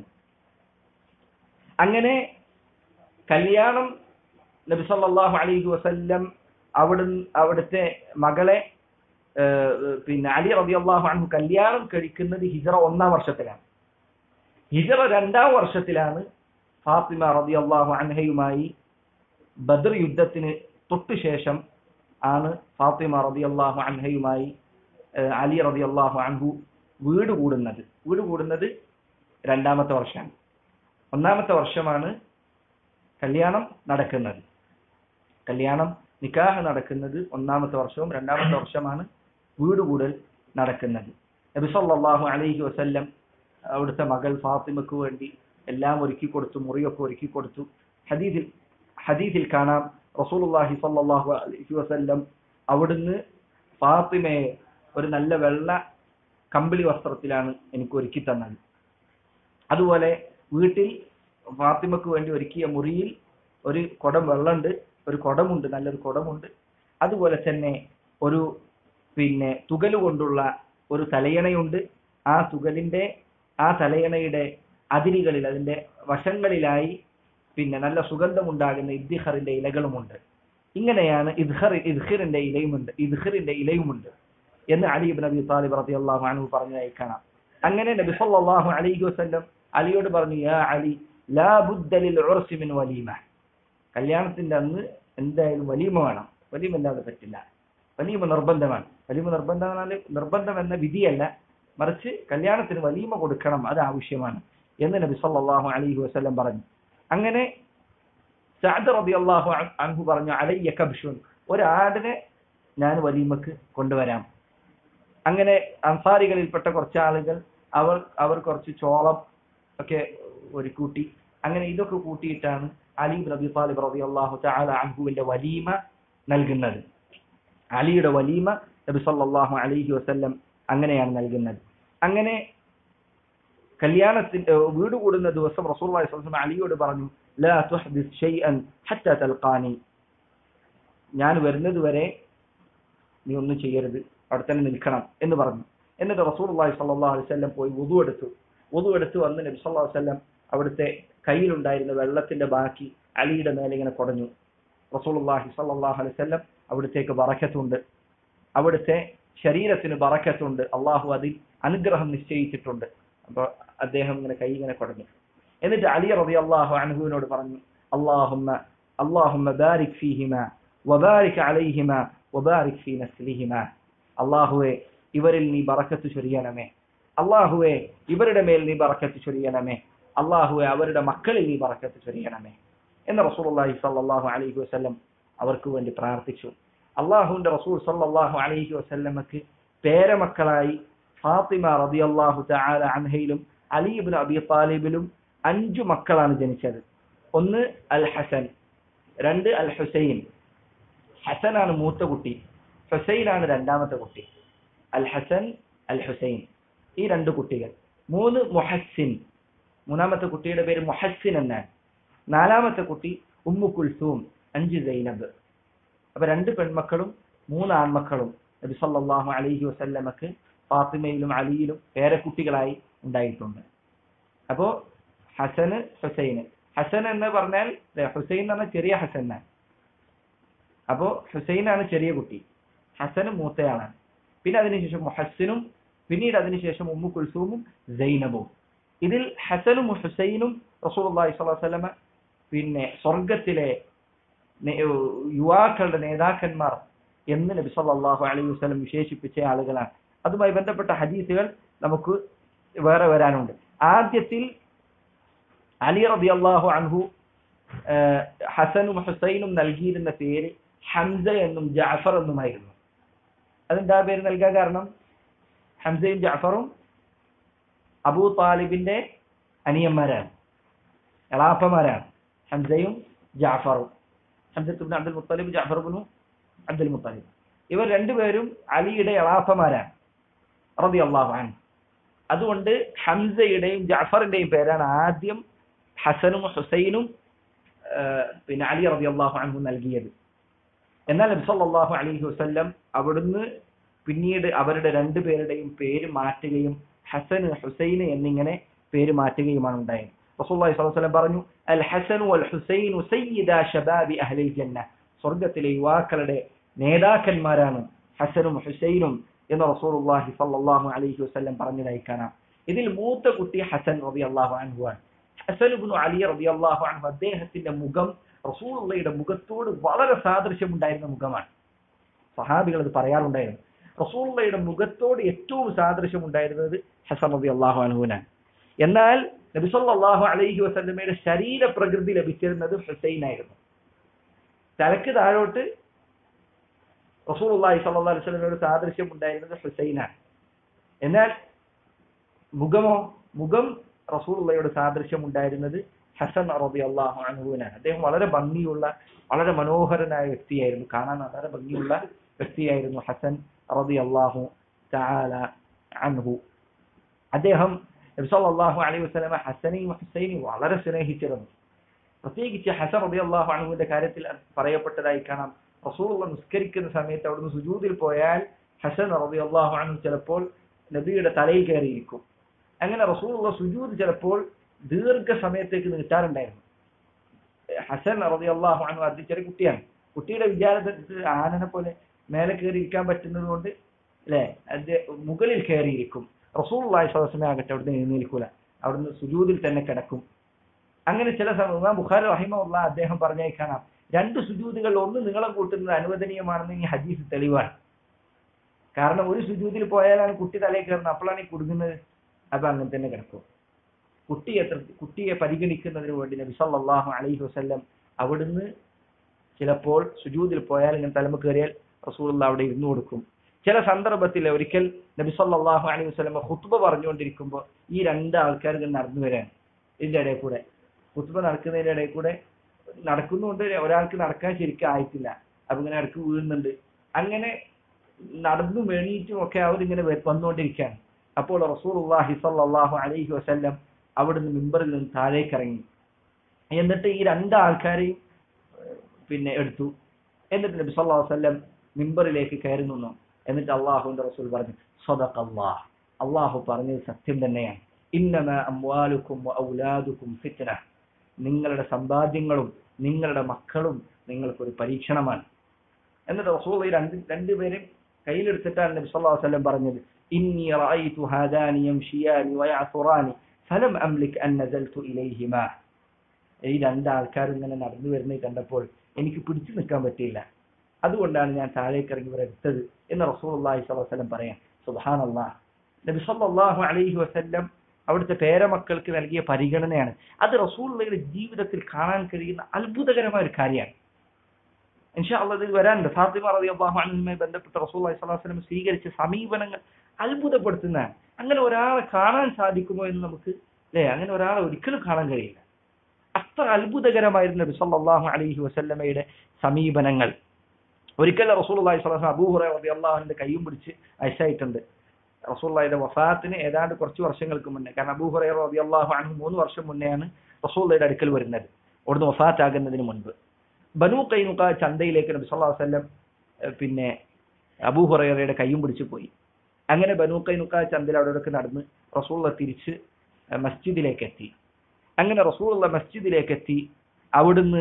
അങ്ങനെ കല്യാണം നബി സല്ലല്ലാഹു അലൈഹി വസല്ലം അവിടെ അവിടുത്തെ മകളെ ഏഹ്, പിന്നെ അലി റബി അള്ളാഹു അൻഹു കല്യാണം കഴിക്കുന്നത് ഹിജറ ഒന്നാം വർഷത്തിലാണ് ഹിജറ രണ്ടാം വർഷത്തിലാണ് ഫാത്തിമ റബി അള്ളാഹു അൻഹയുമായി ബദർ യുദ്ധത്തിന് തൊട്ടു ശേഷം ആണ് ഫാത്തിമ റബി അള്ളാഹു അൻഹയുമായി ഏഹ് അലി റബി അള്ളാഹു അൻഹു വീട് കൂടുന്നത് വീട് കൂടുന്നത് രണ്ടാമത്തെ വർഷമാണ് ഒന്നാമത്തെ വർഷമാണ് കല്യാണം നടക്കുന്നത് കല്യാണം നിക്കാഹ് നടക്കുന്നത് ഒന്നാമത്തെ വർഷവും രണ്ടാമത്തെ വർഷമാണ് വീട് കൂടൽ നടക്കുന്നത് നബി സല്ലല്ലാഹു അലൈഹി വസല്ലം അവിടുത്തെ മകൾ ഫാത്തിമക്ക് വേണ്ടി എല്ലാം ഒരുക്കി കൊടുത്തു മുറിയൊക്കെ ഒരുക്കി കൊടുത്തു ഹദീസിൽ ഹദീസിൽ കാണാം റസൂലുള്ളാഹി സല്ലല്ലാഹു അലൈഹി വസല്ലം അവിടുന്ന് ഫാത്തിമയെ ഒരു നല്ല വെള്ള കമ്പിളി വസ്ത്രത്തിലാണ് എനിക്ക് ഒരുക്കി തന്നത് അതുപോലെ വീട്ടിൽ ഫാത്തിമക്ക് വേണ്ടി ഒരുക്കിയ മുറിയിൽ ഒരു കുടം വെള്ളമുണ്ട് ഒരു കുടമുണ്ട് നല്ലൊരു കുടമുണ്ട് അതുപോലെ തന്നെ ഒരു പിന്നെ തുകല് കൊണ്ടുള്ള ഒരു തലയണയുണ്ട് ആ തുകലിന്റെ ആ തലയണയുടെ അതിരുകളിൽ അതിന്റെ വശങ്ങളിലായി പിന്നെ നല്ല സുഗന്ധമുണ്ടാകുന്ന ഇദ്ദിഹറിന്റെ ഇലകളുമുണ്ട് ഇങ്ങനെയാണ് ഇദ്ഹർ ഇദ്ഹിറിന്റെ ഇലയുമുണ്ട് ഇദ്ഹിറിന്റെ ഇലയുമുണ്ട് എന്ന് അലി ഇബ്ൻ അബി താലിബ് റളിയല്ലാഹു അൻഹു പറഞ്ഞതായി കാണാം അങ്ങനെ നബി സല്ലല്ലാഹു അലൈഹി വസല്ലം അലിയോട് പറഞ്ഞു യാ അലി ലാ ബുദ്ദ ലിൽ ഉർസി മിൻ വലീമ കല്യാണത്തിന്റെ അന്ന് എന്തായാലും വലീമ വേണം വലീമ ഇല്ലാതെ പറ്റില്ല വലീമ നിർബന്ധമാണ് വലീമ നിർബന്ധം എന്നാൽ നിർബന്ധം എന്ന വിധിയല്ല മറിച്ച് കല്യാണത്തിന് വലീമ കൊടുക്കണം അത് ആവശ്യമാണ് എന്ന് നബി സല്ലല്ലാഹു അലൈഹി വസല്ലം പറഞ്ഞു അങ്ങനെ സഅദ് റളിയല്ലാഹു അൻഹു പറഞ്ഞു അലയ്യ കബ്ഷുൻ ഒരാടിനെ ഞാൻ വലീമക്ക് കൊണ്ടുവരാം അങ്ങനെ അൻസാരികളിൽപ്പെട്ട കുറച്ച് ആളുകൾ അവർ അവർ കുറച്ച് ചോളം ഒക്കെ ഒരു കൂട്ടി അങ്ങനെ ഇതൊക്കെ കൂട്ടിയിട്ടാണ് അലി റബി താലിബ് റബി അള്ളാഹു തആല അൻഹുവിന്റെ വലീമ നൽകുന്നത് അലിയുടെ വലീമ നബി സല്ലല്ലാഹു അലൈഹി വസല്ലം അങ്ങനെയാണ് നൽകുന്നത് അങ്ങനെ കല്യാണത്തിന്റെ വീട് കൂടുന്ന ദിവസം റസൂലുള്ളാഹി സ്വല്ലല്ലാഹു അലൈഹി വസല്ലം അലിയോട് പറഞ്ഞു ലാ തുഹ്ദിസ് ഷൈഅൻ ഹത്താ തൽഖാനി ഞാൻ വരുന്നത് വരെ നീ ഒന്നും ചെയ്യരുത് അവിടെ തന്നെ നിൽക്കണം എന്ന് പറഞ്ഞു എന്നിട്ട് റസൂലുള്ളാഹി സ്വല്ലല്ലാഹു അലൈഹി വസല്ലം പോയി വുദു എടുത്തു വുദു എടുത്ത് വന്ന് നബി സല്ലല്ലാഹു അലൈഹി വസല്ലം അവിടുത്തെ കയ്യിലുണ്ടായിരുന്ന വെള്ളത്തിന്റെ ബാക്കി അലിയുടെ മേലെ ഇങ്ങനെ കുടഞ്ഞു റസൂലുള്ളാഹി സ്വല്ലല്ലാഹു അലൈഹി വസല്ലം അവിടുത്തേക്ക് ബറക്കത്തുണ്ട് അവിടുത്തെ ശരീരത്തിന് ബറക്കത്തുണ്ട് അള്ളാഹു അതിൽ അനുഗ്രഹം നിശ്ചയിച്ചിട്ടുണ്ട് അപ്പൊ അദ്ദേഹം ഇങ്ങനെ കൈ ഇങ്ങനെ കുടഞ്ഞു എന്നിട്ട് അലി റബി അള്ളാഹു അൻഹുവിനോട് പറഞ്ഞു അള്ളാഹുമ്മ അള്ളാഹുമ്മ ബാരിക് ഫീഹിമ വബാരിക് അലൈഹിമ വബാരിക് ഫീ നസ്ലിഹിമ അള്ളാഹുവെ ഇവരിൽ നീ ബറക്കത്ത് ചൊരിയണമേ അള്ളാഹുവെ ഇവരുടെ മേൽ നീ ബറക്കത്ത് ചൊരിയണമേ അള്ളാഹുവെ അവരുടെ മക്കളിൽ നീ ബറക്കത്ത് ചൊരിയണമേ എന്ന് റസൂലുള്ളാഹി സ്വല്ലല്ലാഹു അലൈഹി വസല്ലം അവർക്ക് വേണ്ടി പ്രാർത്ഥിച്ചു അള്ളാഹുവിന്റെ റസൂൽ സല്ലല്ലാഹു അലൈഹി വസല്ലമക്ക് പേരമക്കളായി ഫാത്തിമ റളിയല്ലാഹു തആല അൻഹയിലും അലി ഇബ്നു അബി താലിബിലും അഞ്ചു മക്കളാണ് ജനിച്ചത് ഒന്ന് അൽ ഹസൻ രണ്ട് അൽ ഹുസൈൻ ഹസനാണ് മൂത്ത കുട്ടി ഹുസൈനാണ് രണ്ടാമത്തെ കുട്ടി അൽ ഹസൻ അൽ ഹുസൈൻ ഈ രണ്ട് കുട്ടികൾ മൂന്ന് മുഹസ്സിൻ മൂന്നാമത്തെ കുട്ടിയുടെ പേര് മുഹസ്സിൻ എന്നാണ് നാലാമത്തെ കുട്ടി ഉമ്മു കുൽസൂം അഞ്ച് സൈനബ് അപ്പൊ രണ്ട് പെൺമക്കളും മൂന്ന് ആൺമക്കളും നബി സല്ലല്ലാഹു അലൈഹി വസല്ലമക്ക് ഫാത്തിമയിലും അലിയിലും പേരക്കുട്ടികളായി ഉണ്ടായിട്ടുണ്ട് അപ്പോ ഹസന് ഹുസൈന് ഹസൻ എന്ന് പറഞ്ഞാൽ ദേ, ഹുസൈൻ എന്ന് പറഞ്ഞാൽ ചെറിയ ഹസനാണ് അപ്പോ ഹുസൈനാണ് ചെറിയ കുട്ടി ഹസന് മൂത്തയാളാണ് പിന്നെ അതിനുശേഷം മുഹസ്സിനും പിന്നീട് അതിനുശേഷം ഉമ്മു കുൽസൂമും സൈനബും ഇതിൽ ഹസനും ഹുസൈനും റസൂലുള്ളാഹി സ്വല്ലല്ലാഹു അലൈഹി വസല്ലമ പിന്നെ സ്വർഗത്തിലെ നേ- യുവാക്കളുടെ നേതാക്കന്മാർ എന്ന് നബി സല്ലല്ലാഹു അലൈഹി വസല്ലം വിശേഷിപ്പിച്ച ആളുകളാണ് അതുമായി ബന്ധപ്പെട്ട ഹദീസുകൾ നമുക്ക് വേറെ വരാനുണ്ട് ആദ്യത്തിൽ അലി റളിയല്ലാഹു അൻഹു ആ, ഹസനും ഹുസൈനും നൽകിയിരുന്ന പേര് ഹംസ എന്നും ജാഫർ എന്നുമായിരുന്നു അതെന്താ പേര് നൽകാൻ കാരണം ഹംസയും ജാഫറും അബൂ താലിബിന്റെ അനിയന്മാരാണ് എളാപ്പമാരാണ് ഹംസയും ജാഫറും ഹംസത്തുബിൻ അബ്ദുൽ മുത്തലിബ് ജാഫർബിനു അബ്ദുൽ മുത്തലിബ് ഇവർ രണ്ടുപേരും അലിയുടെ എളാപ്പമാരാണ് റബി അള്ളാഹു അതുകൊണ്ട് ഹംസയുടെയും ജാഫറിന്റെയും പേരാണ് ആദ്യം ഹസനും ഹുസൈനും ആ, പിന്നെ അലി റബി അള്ളാഹു അൻഹു നൽകിയത് എന്നാൽ നബി സല്ലല്ലാഹു അലൈഹി വസല്ലം അവിടുന്ന് പിന്നീട് അവരുടെ രണ്ടുപേരുടെയും പേര് മാറ്റുകയും ഹസൻ ഹുസൈൻ എന്നിങ്ങനെ പേര് മാറ്റുകയുമാണ് ഉണ്ടായത് റസൂലുള്ളാഹി സ്വല്ലല്ലാഹു അലൈഹി വസല്ലം പറഞ്ഞു അൽ ഹസൻ വൽ ഹുസൈൻ സയ്യിദാ ശബാബി അഹ്ലിൽ ജന്ന സ്വർഗ്ഗത്തിലെ യുവാക്കളുടെ നേതാക്കന്മാരാണ് ഹസനും ഹുസൈനും എന്ന് റസൂലുള്ളാഹി സ്വല്ലല്ലാഹു അലൈഹി വസല്ലം പറഞ്ഞതായി കാണാം ഇതിൽ മൂത്ത കുട്ടി ഹസൻ റളിയല്ലാഹു അൻഹു ആണ് ഹസൻ ഇബ്നു അലി റളിയല്ലാഹു അൻഹു അദ്ദേഹത്തിന്റെ മുഖം റസൂലുള്ളയുടെ മുഖത്തോട് വളരെ സാദൃശ്യമുണ്ടായിരുന്ന മുഖമാണ് സഹാബികൾ അത് പറയാറുണ്ടായിരുന്നു റസൂലുള്ളയുടെ മുഖത്തോട് ഏറ്റവും സാദൃശ്യമുണ്ടായിരുന്നത് ഹസൻ റബി അള്ളാഹു അൻഹുവിനാണ് എന്നാൽ നബി സല്ലല്ലാഹു അലൈഹി വസല്ലമയുടെ ശരീര പ്രകൃതി ലഭിച്ചിരുന്നത് ഹുസൈനായിരുന്നു തലക്ക് താഴോട്ട് റസൂലുള്ളാഹി സ്വല്ലല്ലാഹു അലൈഹി വസല്ലമയുടെ സാദൃശ്യം ഉണ്ടായിരുന്നത് ഹുസൈനാണ് എന്നാൽ മുഖമോ മുഖം റസൂലുള്ളയുടെ സാദൃശ്യം ഉണ്ടായിരുന്നത് ഹസൻ റബി അള്ളാഹു അൻഹുവിനാണ് അദ്ദേഹം വളരെ ഭംഗിയുള്ള വളരെ മനോഹരനായ വ്യക്തിയായിരുന്നു കാണാൻ വളരെ ഭംഗിയുള്ള വ്യക്തിയായിരുന്നു ഹസൻ റബി അള്ളാഹു തആല അൻഹു അദ്ദേഹം നബി സല്ലല്ലാഹു അലൈഹി വസല്ലമ ഹസനെയും ഹുസൈനെയും വളരെ സ്നേഹിച്ചിരുന്നു പ്രത്യേകിച്ച് ഹസൻ റളിയല്ലാഹു അൻഹുവിന്റെ കാര്യത്തിൽ പറയപ്പെട്ടതായി കാണാം റസൂലുള്ള നിസ്കരിക്കുന്ന സമയത്ത് അവിടുന്ന് സുജൂദിൽ പോയാൽ ഹസൻ റളിയല്ലാഹു അൻഹു ചിലപ്പോൾ നബിയുടെ തലയിൽ കയറിയിരിക്കും അങ്ങനെ റസൂലുള്ള സുജൂദ് ചിലപ്പോൾ ദീർഘസമയത്തേക്ക് നീട്ടാറുണ്ടായിരുന്നു ഹസൻ റളിയല്ലാഹു അൻഹു അത് ചെറിയ കുട്ടിയാണ് കുട്ടിയുടെ വിചാരത്തിൽ ആനനെ പോലെ മേലെ കയറി ഇരിക്കാൻ പറ്റുന്നത് കൊണ്ട് അല്ലെ അത് മുകളിൽ കയറിയിരിക്കും റസൂലുള്ളാഹി സ്വല്ലല്ലാഹു അലൈഹി വസല്ലം ആകട്ടെ അവിടുന്ന് എഴുന്നേൽക്കൂല അവിടുന്ന് സുജൂദിൽ തന്നെ കിടക്കും അങ്ങനെ ചില സമയം ഇമാം ബുഖാരി റഹിമഹുള്ള അദ്ദേഹം പറഞ്ഞായി കാണാം രണ്ട് സുജൂദുകൾ ഒന്ന് നീളം കൂട്ടുന്നത് അനുവദനീയമാണെന്ന് ഈ ഹദീസ് തെളിവാണ് കാരണം ഒരു സുജൂദിൽ പോയാലാണ് കുട്ടി തലയിൽ കയറുന്നത് അപ്പോഴാണ് ഈ കുടുങ്ങുന്നത് അപ്പൊ അങ്ങനെ തന്നെ കിടക്കും കുട്ടിയെ എത്ര- കുട്ടിയെ പരിഗണിക്കുന്നതിന് വേണ്ടി നബി സല്ലല്ലാഹു അലൈഹി വസല്ലം അവിടുന്ന് ചിലപ്പോൾ സുജൂദിൽ പോയാൽ ഇങ്ങനെ തലമ കയറിയാൽ റസൂലുള്ള അവിടെ ഇരുന്നു കൊടുക്കും ചില സന്ദർഭത്തിൽ ഒരിക്കൽ നബി സല്ലല്ലാഹു അലൈഹി വസല്ലം ഖുത്ബ പറഞ്ഞുകൊണ്ടിരിക്കുമ്പോൾ ഈ രണ്ട് ആൾക്കാർ ഇങ്ങനെ നടന്നു വരാൻ ഇതിന്റെ ഇടയിൽ കൂടെ ഖുത്ബ നടക്കുന്നതിന്റെ ഇടയിൽ കൂടെ നടക്കുന്നുണ്ട് ഒരാൾക്ക് നടക്കാൻ ശരിക്കും ആയിട്ടില്ല അപ്പൊ ഇങ്ങനെ ഇടക്ക് വീഴുന്നുണ്ട് അങ്ങനെ നടന്നു വേണീറ്റും ഒക്കെ അവരിങ്ങനെ വ- വന്നുകൊണ്ടിരിക്കുകയാണ് അപ്പോൾ റസൂലുള്ളാഹി സ്വല്ലല്ലാഹു അലൈഹി വസല്ലം അവിടുന്ന് മിമ്പറിൽ നിന്ന് താഴേക്ക് ഇറങ്ങി എന്നിട്ട് ഈ രണ്ട് ആൾക്കാരെയും ഏഹ്, പിന്നെ എടുത്തു എന്നിട്ട് നബി സല്ലല്ലാഹു അലൈഹി വസല്ലം മിമ്പറിലേക്ക് കയറി നിന്നു എന്നിട്ട് അള്ളാഹുവിന്റെ റസൂൽ പറഞ്ഞു സദഖ അല്ലാഹ് അള്ളാഹു പറഞ്ഞത് സത്യം തന്നെയാണ് ഇന്നമ അംവാലുക്കും ഔലാദുക്കും ഫിത്ന നിങ്ങളുടെ സമ്പാദ്യങ്ങളും നിങ്ങളുടെ മക്കളും നിങ്ങൾക്കൊരു പരീക്ഷണമാണ് എന്നിട്ട് റസൂൽ ഈ രണ്ട് രണ്ടുപേരും കയ്യിലെടുത്തിട്ടാണ് നബി സല്ലല്ലാഹു അലൈഹി വസല്ലം പറഞ്ഞത് ഇന്നി റഅയ്തു ഹാദാനി യംഷിയാനി വയഅസുറാനി ഫലം അംലിക് അൻ നസൽതു ഇലൈഹിമാ ഈ രണ്ട് ആൾക്കാർ ഇങ്ങനെ നടന്നു വരുന്നത് കണ്ടപ്പോൾ എനിക്ക് പിടിച്ചു നിൽക്കാൻ പറ്റിയില്ല അതുകൊണ്ടാണ് ഞാൻ താഴേക്ക് ഇറങ്ങി ഇവരെ എടുത്തത് എന്ന് റസൂലുള്ളാഹി സ്വല്ലല്ലാഹു അലൈഹി വസല്ലം പറയാം സുബ്ഹാനല്ലാഹ് നബി സല്ലല്ലാഹു അലൈഹി വസല്ലം അവിടുത്തെ പേരമക്കൾക്ക് നൽകിയ പരിഗണനയാണ് അത് റസൂലുള്ളയുടെ ജീവിതത്തിൽ കാണാൻ കഴിയുന്ന അത്ഭുതകരമായ ഒരു കാര്യമാണ് ഇൻഷാ അള്ളാഹ് ഇത് വരാനുണ്ട് ഫാത്തിമ റളിയല്ലാഹു അൻഹയുമായി ബന്ധപ്പെട്ട് റസൂലുള്ളാഹി സ്വല്ലല്ലാഹു അലൈഹി വസല്ലം സ്വീകരിച്ച സമീപനങ്ങൾ അത്ഭുതപ്പെടുത്തുന്നതാണ് അങ്ങനെ ഒരാളെ കാണാൻ സാധിക്കുമോ എന്ന് നമുക്ക് അല്ലേ അങ്ങനെ ഒരാളെ ഒരിക്കലും കാണാൻ കഴിയില്ല അത്ര അത്ഭുതകരമായിരുന്നു നബി സല്ലല്ലാഹു അലൈഹി വസല്ലമയുടെ സമീപനങ്ങൾ ഒരിക്കൽ റസൂലുള്ളാഹി സ്വല്ലല്ലാഹു അലൈഹി വസല്ലം അബൂ ഹുറൈറ റളിയല്ലാഹു അൻഹുവിന്റെ കൈയും പിടിച്ച് അയച്ചായിട്ടുണ്ട് റസൂലുള്ളാഹിയുടെ വഫാത്തിന് ഏതാണ്ട് കുറച്ച് വർഷങ്ങൾക്ക് മുന്നേ കാരണം അബൂ ഹുറൈറ റളിയല്ലാഹു അൻഹു മൂന്ന് വർഷം മുന്നെയാണ് റസൂലുള്ളാഹിയുടെ അടുക്കൽ വരുന്നത് അവിടുന്ന് വഫാത്താകുന്നതിന് മുൻപ് ബനു കൈനുക ചന്തയിലേക്ക് നബി സല്ലല്ലാഹു അലൈഹി വസല്ലം ഏഹ് പിന്നെ അബൂ ഹുറൈറയുടെ കൈയും പിടിച്ചു പോയി അങ്ങനെ ബനു കൈനുക ചന്തയിൽ അവിടെ നടന്ന് റസൂലുള്ള തിരിച്ച് ഏഹ് മസ്ജിദിലേക്ക് എത്തി അങ്ങനെ റസൂലുള്ള മസ്ജിദിലേക്ക് എത്തി അവിടുന്ന്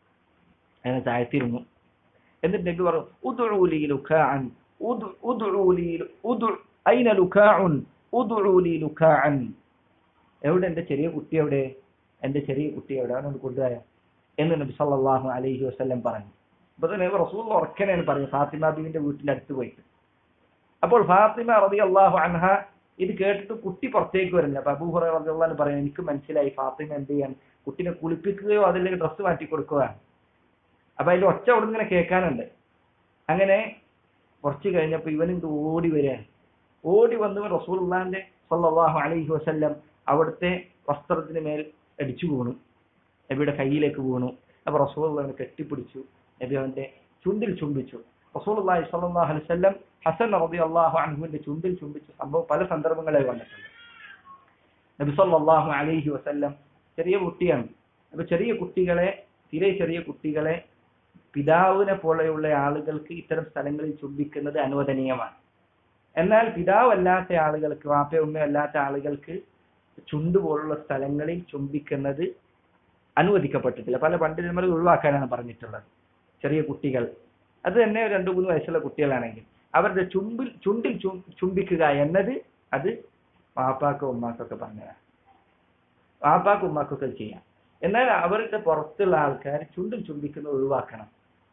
അങ്ങനെ താഴ്ത്തിരുന്നു എന്നിട്ട് നബി പറഞ്ഞു ഉദ്ഉ ലീ ലുകാഅൻ ഉദ്ഉ ഉദ്ഉ ലീ ഉദ്ഉ ഐന ലുകാഉൻ ഉദ്ഉ ലീ ലുകാഅൻ എവിടെ എന്റെ ചെറിയ കുട്ടി എവിടെ എന്റെ ചെറിയ കുട്ടി എവിടെ അവനൊന്ന് കൊണ്ടുപോയ എന്ന് നബി സല്ലല്ലാഹു അലൈഹി വസല്ലം പറഞ്ഞു അപ്പൊ തന്നെ റസൂൽ ഉറക്കനെയാണ് പറഞ്ഞത് ഫാത്തിമ ബീവിന്റെ വീട്ടിന്റെ അടുത്ത് പോയിട്ട് അപ്പോൾ ഫാത്തിമ റളിയല്ലാഹു അൻഹ ഇത് കേട്ടിട്ട് കുട്ടി പുറത്തേക്ക് വരുന്നില്ല അപ്പൊ അബൂഹുറ റളിയല്ലാഹു പറയുന്നത് എനിക്ക് മനസ്സിലായി ഫാത്തിമ എന്ത് ചെയ്യാൻ കുട്ടിനെ കുളിപ്പിക്കുകയോ അതിലേക്ക് ഡ്രസ്സ് മാറ്റി കൊടുക്കുകയാണ് അപ്പൊ അതിന്റെ ഒച്ച അവിടെ ഇങ്ങനെ കേൾക്കാനുണ്ട് അങ്ങനെ കുറച്ച് കഴിഞ്ഞപ്പോ ഇവൻ ഇത് ഓടി വരികയാണ് ഓടി വന്ന് റസൂലുള്ളാന്റെ സല്ലല്ലാഹു അലൈഹി വസല്ലം അവിടുത്തെ വസ്ത്രത്തിന് മേൽ അടിച്ചു വീണു നബിയുടെ കയ്യിലേക്ക് വീണു അപ്പൊ റസൂൽ അവനെ കെട്ടിപ്പിടിച്ചു നബി അവന്റെ ചുണ്ടിൽ ചുംബിച്ചു റസൂലുള്ളാഹി സ്വല്ലല്ലാഹു അലൈഹി വസല്ലം ഹസൻ റളിയല്ലാഹു അൻഹുവിന്റെ ചുണ്ടിൽ ചുംബിച്ച സംഭവം പല സന്ദർഭങ്ങളിൽ വന്നിട്ടുണ്ട് നബി സല്ലല്ലാഹു അലൈഹി വസല്ലം ചെറിയ കുട്ടിയാണ് അപ്പൊ ചെറിയ കുട്ടികളെ തീരെ ചെറിയ കുട്ടികളെ പിതാവിനെ പോലെയുള്ള ആളുകൾക്ക് ഇത്തരം സ്ഥലങ്ങളിൽ ചുംബിക്കുന്നത് അനുവദനീയമാണ് എന്നാൽ പിതാവല്ലാത്ത ആളുകൾക്ക് വാപ്പ ഉമ്മ അല്ലാത്ത ആളുകൾക്ക് ചുണ്ട് പോലുള്ള സ്ഥലങ്ങളിൽ ചുംബിക്കുന്നത് അനുവദിക്കപ്പെട്ടിട്ടില്ല പല പണ്ഡിതന്മാർ ഒഴിവാക്കാനാണ് പറഞ്ഞിട്ടുള്ളത് ചെറിയ കുട്ടികൾ അത് തന്നെ രണ്ടു മൂന്ന് വയസ്സുള്ള കുട്ടികളാണെങ്കിൽ അവരുടെ ചുണ്ടിൽ ചുണ്ടിൽ ചും- ചുംബിക്കുക എന്നത് അത് വാപ്പാക്കോ ഉമ്മാക്കൊക്കെ പറഞ്ഞതാണ് വാപ്പാക്കും ഉമ്മാക്കൊക്കെ ചെയ്യാം എന്നാൽ അവരുടെ പുറത്തുള്ള ആൾക്കാർ ചുണ്ടിൽ ചുംബിക്കുന്നത് ഒഴിവാക്കണം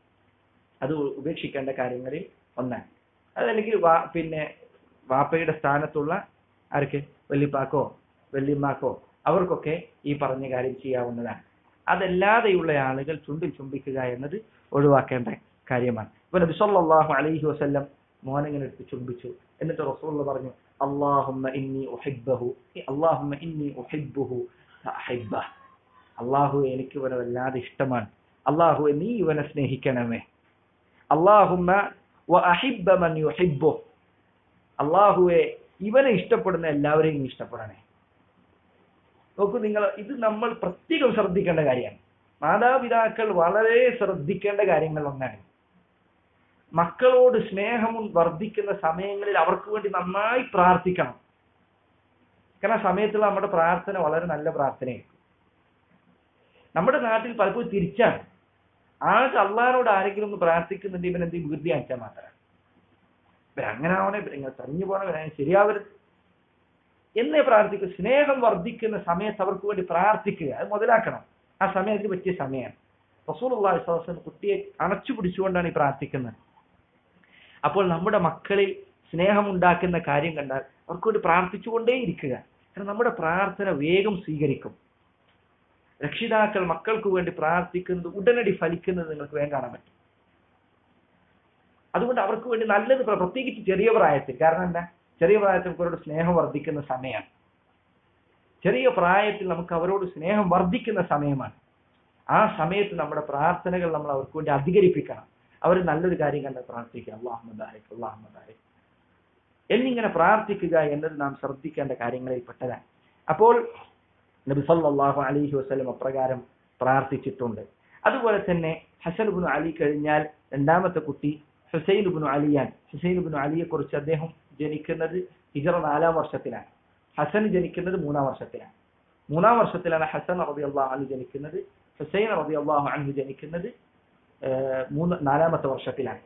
അത് ഉപേക്ഷിക്കേണ്ട കാര്യങ്ങളിൽ ഒന്നാണ് അതല്ലെങ്കിൽ വാ പിന്നെ വാപ്പയുടെ സ്ഥാനത്തുള്ള ആർക്ക് വല്യപ്പാക്കോ വല്യമ്മാക്കോ അവർക്കൊക്കെ ഈ പറഞ്ഞ കാര്യം ചെയ്യാവുന്നതാണ് അതല്ലാതെയുള്ള ആളുകൾ ചുണ്ടിൽ ചുംബിക്കുക എന്നത് ഒഴിവാക്കേണ്ട കാര്യമാണ് ഇപ്പൊ നബി സല്ലല്ലാഹു അലൈഹി വസല്ലം മോനങ്ങനെ എടുത്ത് ചുംബിച്ചു എന്നിട്ട് റസൂൽ പറഞ്ഞു അള്ളാഹുമ്മ ഇന്നി ഉഹിബ്ബഹു അള്ളാഹുമ്മ ഇന്നി ഉഹിബ്ബുഹു ഫഅഹിബ്ബഹ് അള്ളാഹു എനിക്ക് ഇവനെ വല്ലാതെ ഇഷ്ടമാണ് അള്ളാഹു നീ ഇവനെ സ്നേഹിക്കണമേ അള്ളാഹുമ്മ വ അഹിബ്ബ മൻ യുഹിബ്ബു അള്ളാഹുവെ ഇവനെ ഇഷ്ടപ്പെടുന്ന എല്ലാവരെയും നീ ഇഷ്ടപ്പെടണേ നോക്കൂ നിങ്ങൾ ഇത് നമ്മൾ പ്രത്യേകം ശ്രദ്ധിക്കേണ്ട കാര്യമാണ് മാതാപിതാക്കൾ വളരെ ശ്രദ്ധിക്കേണ്ട കാര്യങ്ങൾ ഒന്നാണ് മക്കളോട് സ്നേഹം വർദ്ധിക്കുന്ന സമയങ്ങളിൽ അവർക്ക് വേണ്ടി നന്നായി പ്രാർത്ഥിക്കണം കാരണം ആ സമയത്തുള്ള നമ്മുടെ പ്രാർത്ഥന വളരെ നല്ല പ്രാർത്ഥനയായിരിക്കും നമ്മുടെ നാട്ടിൽ പലപ്പോഴും തിരിച്ചാണ് ആൾക്ക് അള്ളഹാനോട് ആരെങ്കിലും ഒന്ന് പ്രാർത്ഥിക്കുന്നുണ്ട് ഇവൻ എന്തെങ്കിലും വികൃതി അയച്ചാൽ മാത്രം ഇവൻ അങ്ങനെ ആവണേ ഇവൻ ഇങ്ങനെ തഞ്ഞു പോണേ ഇവൻ ശരിയാവരുത് എന്നേ പ്രാർത്ഥിക്കുക സ്നേഹം വർദ്ധിക്കുന്ന സമയത്ത് അവർക്ക് വേണ്ടി പ്രാർത്ഥിക്കുക അത് മുതലാക്കണം ആ സമയത്തിന് പറ്റിയ സമയമാണ് റസൂൽ അള്ളാഹി സ്വലം കുട്ടിയെ അണച്ചു പിടിച്ചുകൊണ്ടാണ് ഈ പ്രാർത്ഥിക്കുന്നത് അപ്പോൾ നമ്മുടെ മക്കളിൽ സ്നേഹമുണ്ടാക്കുന്ന കാര്യം കണ്ടാൽ അവർക്ക് വേണ്ടി പ്രാർത്ഥിച്ചുകൊണ്ടേ ഇരിക്കുക കാരണം നമ്മുടെ പ്രാർത്ഥന വേഗം സ്വീകരിക്കും രക്ഷിതാക്കൾ മക്കൾക്ക് വേണ്ടി പ്രാർത്ഥിക്കുന്നത് ഉടനടി ഫലിക്കുന്നത് നിങ്ങൾക്ക് വേഗം കാണാൻ പറ്റും അതുകൊണ്ട് അവർക്ക് വേണ്ടി നല്ലത് പ്ര- പ്രത്യേകിച്ച് ചെറിയ പ്രായത്തിൽ കാരണം എന്താ ചെറിയ പ്രായത്തിൽ നമുക്ക് അവരോട് സ്നേഹം വർദ്ധിക്കുന്ന സമയമാണ് ചെറിയ പ്രായത്തിൽ നമുക്ക് അവരോട് സ്നേഹം വർദ്ധിക്കുന്ന സമയമാണ് ആ സമയത്ത് നമ്മുടെ പ്രാർത്ഥനകൾ നമ്മൾ അവർക്ക് വേണ്ടി അധികരിപ്പിക്കണം അവർ നല്ലൊരു കാര്യം കണ്ട പ്രാർത്ഥിക്കുക അള്ളാഹമ്മദാരിക് അള്ളാഹമ്മദാരിക് എന്നിങ്ങനെ പ്രാർത്ഥിക്കുക എന്നത് നാം ശ്രദ്ധിക്കേണ്ട കാര്യങ്ങളിൽ പെട്ടതാണ് അപ്പോൾ നബി സല്ലല്ലാഹു അലൈഹി വസല്ലം അപ്രകാരം പ്രാർത്ഥിച്ചിട്ടുണ്ട് അതുപോലെ തന്നെ ഹസൻ ബിൻ അലി കഴിഞ്ഞാൽ രണ്ടാമത്തെ കുട്ടി ഹുസൈൻ ബിൻ അലിയാൻ ഹുസൈൻ ബിൻ അലിയെ കുറിച്ച് അദ്ദേഹം ജനിക്കുന്നത് ഹിജറ നാലാം വർഷത്തിലാണ് ഹസൻ ജനിക്കുന്നത് മൂന്നാം വർഷത്തിലാണ് മൂന്നാം വർഷത്തിലാണ് ഹസൻ റബി അള്ളാഹു അലി ജനിക്കുന്നത് ഹുസൈൻ റബി അള്ളാഹു അൻഹു ജനിക്കുന്നത് ഏഹ്, മൂന്ന് നാലാമത്തെ വർഷത്തിലാണ്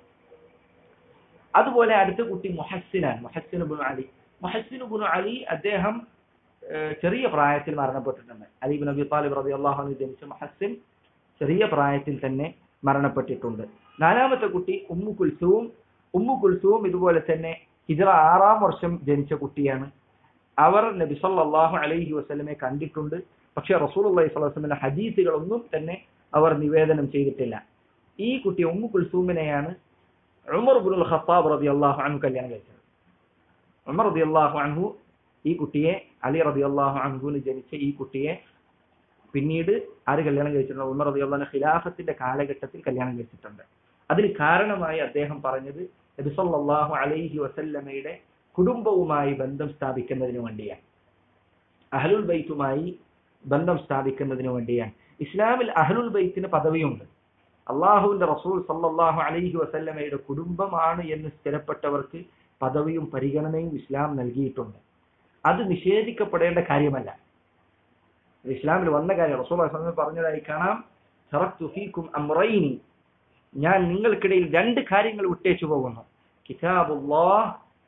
അതുപോലെ അടുത്ത കുട്ടി മുഹസ്സിനാണ് Muhassin bin Ali Muhassin bin Ali അദ്ദേഹം ഏഹ്, ചെറിയ പ്രായത്തിൽ മരണപ്പെട്ടിട്ടുണ്ട് അലി ബിൻ അബി താലിബ് റബി അള്ളാഹു ജനിച്ച മുഹസ്സിൻ ചെറിയ പ്രായത്തിൽ തന്നെ മരണപ്പെട്ടിട്ടുണ്ട് നാലാമത്തെ കുട്ടി ഉമ്മു കുൽസൂം ഉമ്മു കുൽസൂം ഇതുപോലെ തന്നെ ഹിജറ ആറാം വർഷം ജനിച്ച കുട്ടിയാണ് അവർ നബി സല്ലല്ലാഹു അലൈഹി വസല്ലമെ കണ്ടിട്ടുണ്ട് പക്ഷെ റസൂൽ അള്ളഹി സ്വലമിന്റെ ഹദീസുകളൊന്നും തന്നെ അവർ നിവേദനം ചെയ്തിട്ടില്ല ഈ കുട്ടി ഉമ്മു കുൽസൂമിനെയാണ് ഉമർ ബുൽ ഖത്താബ് റബി അള്ളാഹു അൻഹു കല്യാണം കഴിച്ചത് ഉമർ റബി അള്ളാഹു അൻഹു ഈ കുട്ടിയെ അലി റബി അള്ളാഹു അൻഹുവിന് ജനിച്ച ഈ കുട്ടിയെ പിന്നീട് ആര് കല്യാണം കഴിച്ചിട്ടുണ്ട് ഉമർ റബി അള്ളാഹു ഖിലാഫത്തിന്റെ കാലഘട്ടത്തിൽ കല്യാണം കഴിച്ചിട്ടുണ്ട് അതിന് കാരണമായി അദ്ദേഹം പറഞ്ഞത് നബി സല്ലല്ലാഹു അലൈഹി വസല്ലമയുടെ കുടുംബവുമായി ബന്ധം സ്ഥാപിക്കുന്നതിന് വേണ്ടിയാണ് അഹ്ലുൽ ബൈത്തുമായി ബന്ധം സ്ഥാപിക്കുന്നതിന് വേണ്ടിയാണ് ഇസ്ലാമിൽ അഹ്ലുൽ ബൈത്തിന് പദവിയുണ്ട് അള്ളാഹുവിന്റെ റസൂൽ സല്ലല്ലാഹു അലൈഹി വസല്ലമയുടെ കുടുംബമാണ് എന്ന് സ്ഥിരപ്പെട്ടവർക്ക് പദവിയും പരിഗണനയും ഇസ്ലാം നൽകിയിട്ടുണ്ട് അത് നിഷേധിക്കപ്പെടേണ്ട കാര്യമല്ല ഇത് ഇസ്ലാമിൽ വന്ന കാര്യം റസൂൽ സ്വല്ലല്ലാഹു അലൈഹി വസല്ലം പറഞ്ഞതായി കാണാം തറക്തു ഫീക്കും അംറൈനി ഞാൻ നിങ്ങൾക്കിടയിൽ രണ്ട് കാര്യങ്ങൾ വിട്ടേച്ചു പോകുന്നു കിതാബുല്ലാഹ്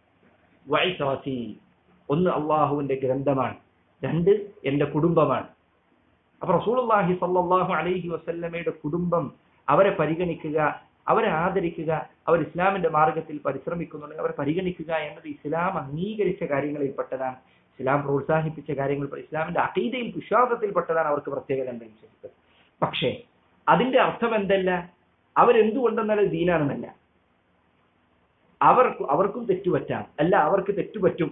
വഇസറതി ഒന്ന് അള്ളാഹുവിന്റെ ഗ്രന്ഥമാണ് രണ്ട് എന്റെ കുടുംബമാണ് അപ്പൊ റസൂലുള്ളാഹി സ്വല്ലല്ലാഹു അലൈഹി വസല്ലമയുടെ കുടുംബം അവരെ പരിഗണിക്കുക അവരെ ആദരിക്കുക അവർ ഇസ്ലാമിന്റെ മാർഗത്തിൽ പരിശ്രമിക്കുന്നുണ്ടെങ്കിൽ അവരെ പരിഗണിക്കുക എന്നത് ഇസ്ലാം അംഗീകരിച്ച കാര്യങ്ങളിൽപ്പെട്ടതാണ് ഇസ്ലാം പ്രോത്സാഹിപ്പിച്ച കാര്യങ്ങൾ ഇസ്ലാമിന്റെ അഖീദയിൽ വിശ്വാസത്തിൽപ്പെട്ടതാണ് അവർക്ക് പ്രത്യേകത എന്തെങ്കിലും ചെയ്തത് പക്ഷേ അതിന്റെ അർത്ഥം എന്തല്ല അവരെന്തുകൊണ്ടെന്നാൽ ദീനാണെന്നല്ല അവർക്ക് അവർക്കും തെറ്റുപറ്റാം അല്ല അവർക്ക് തെറ്റുപറ്റും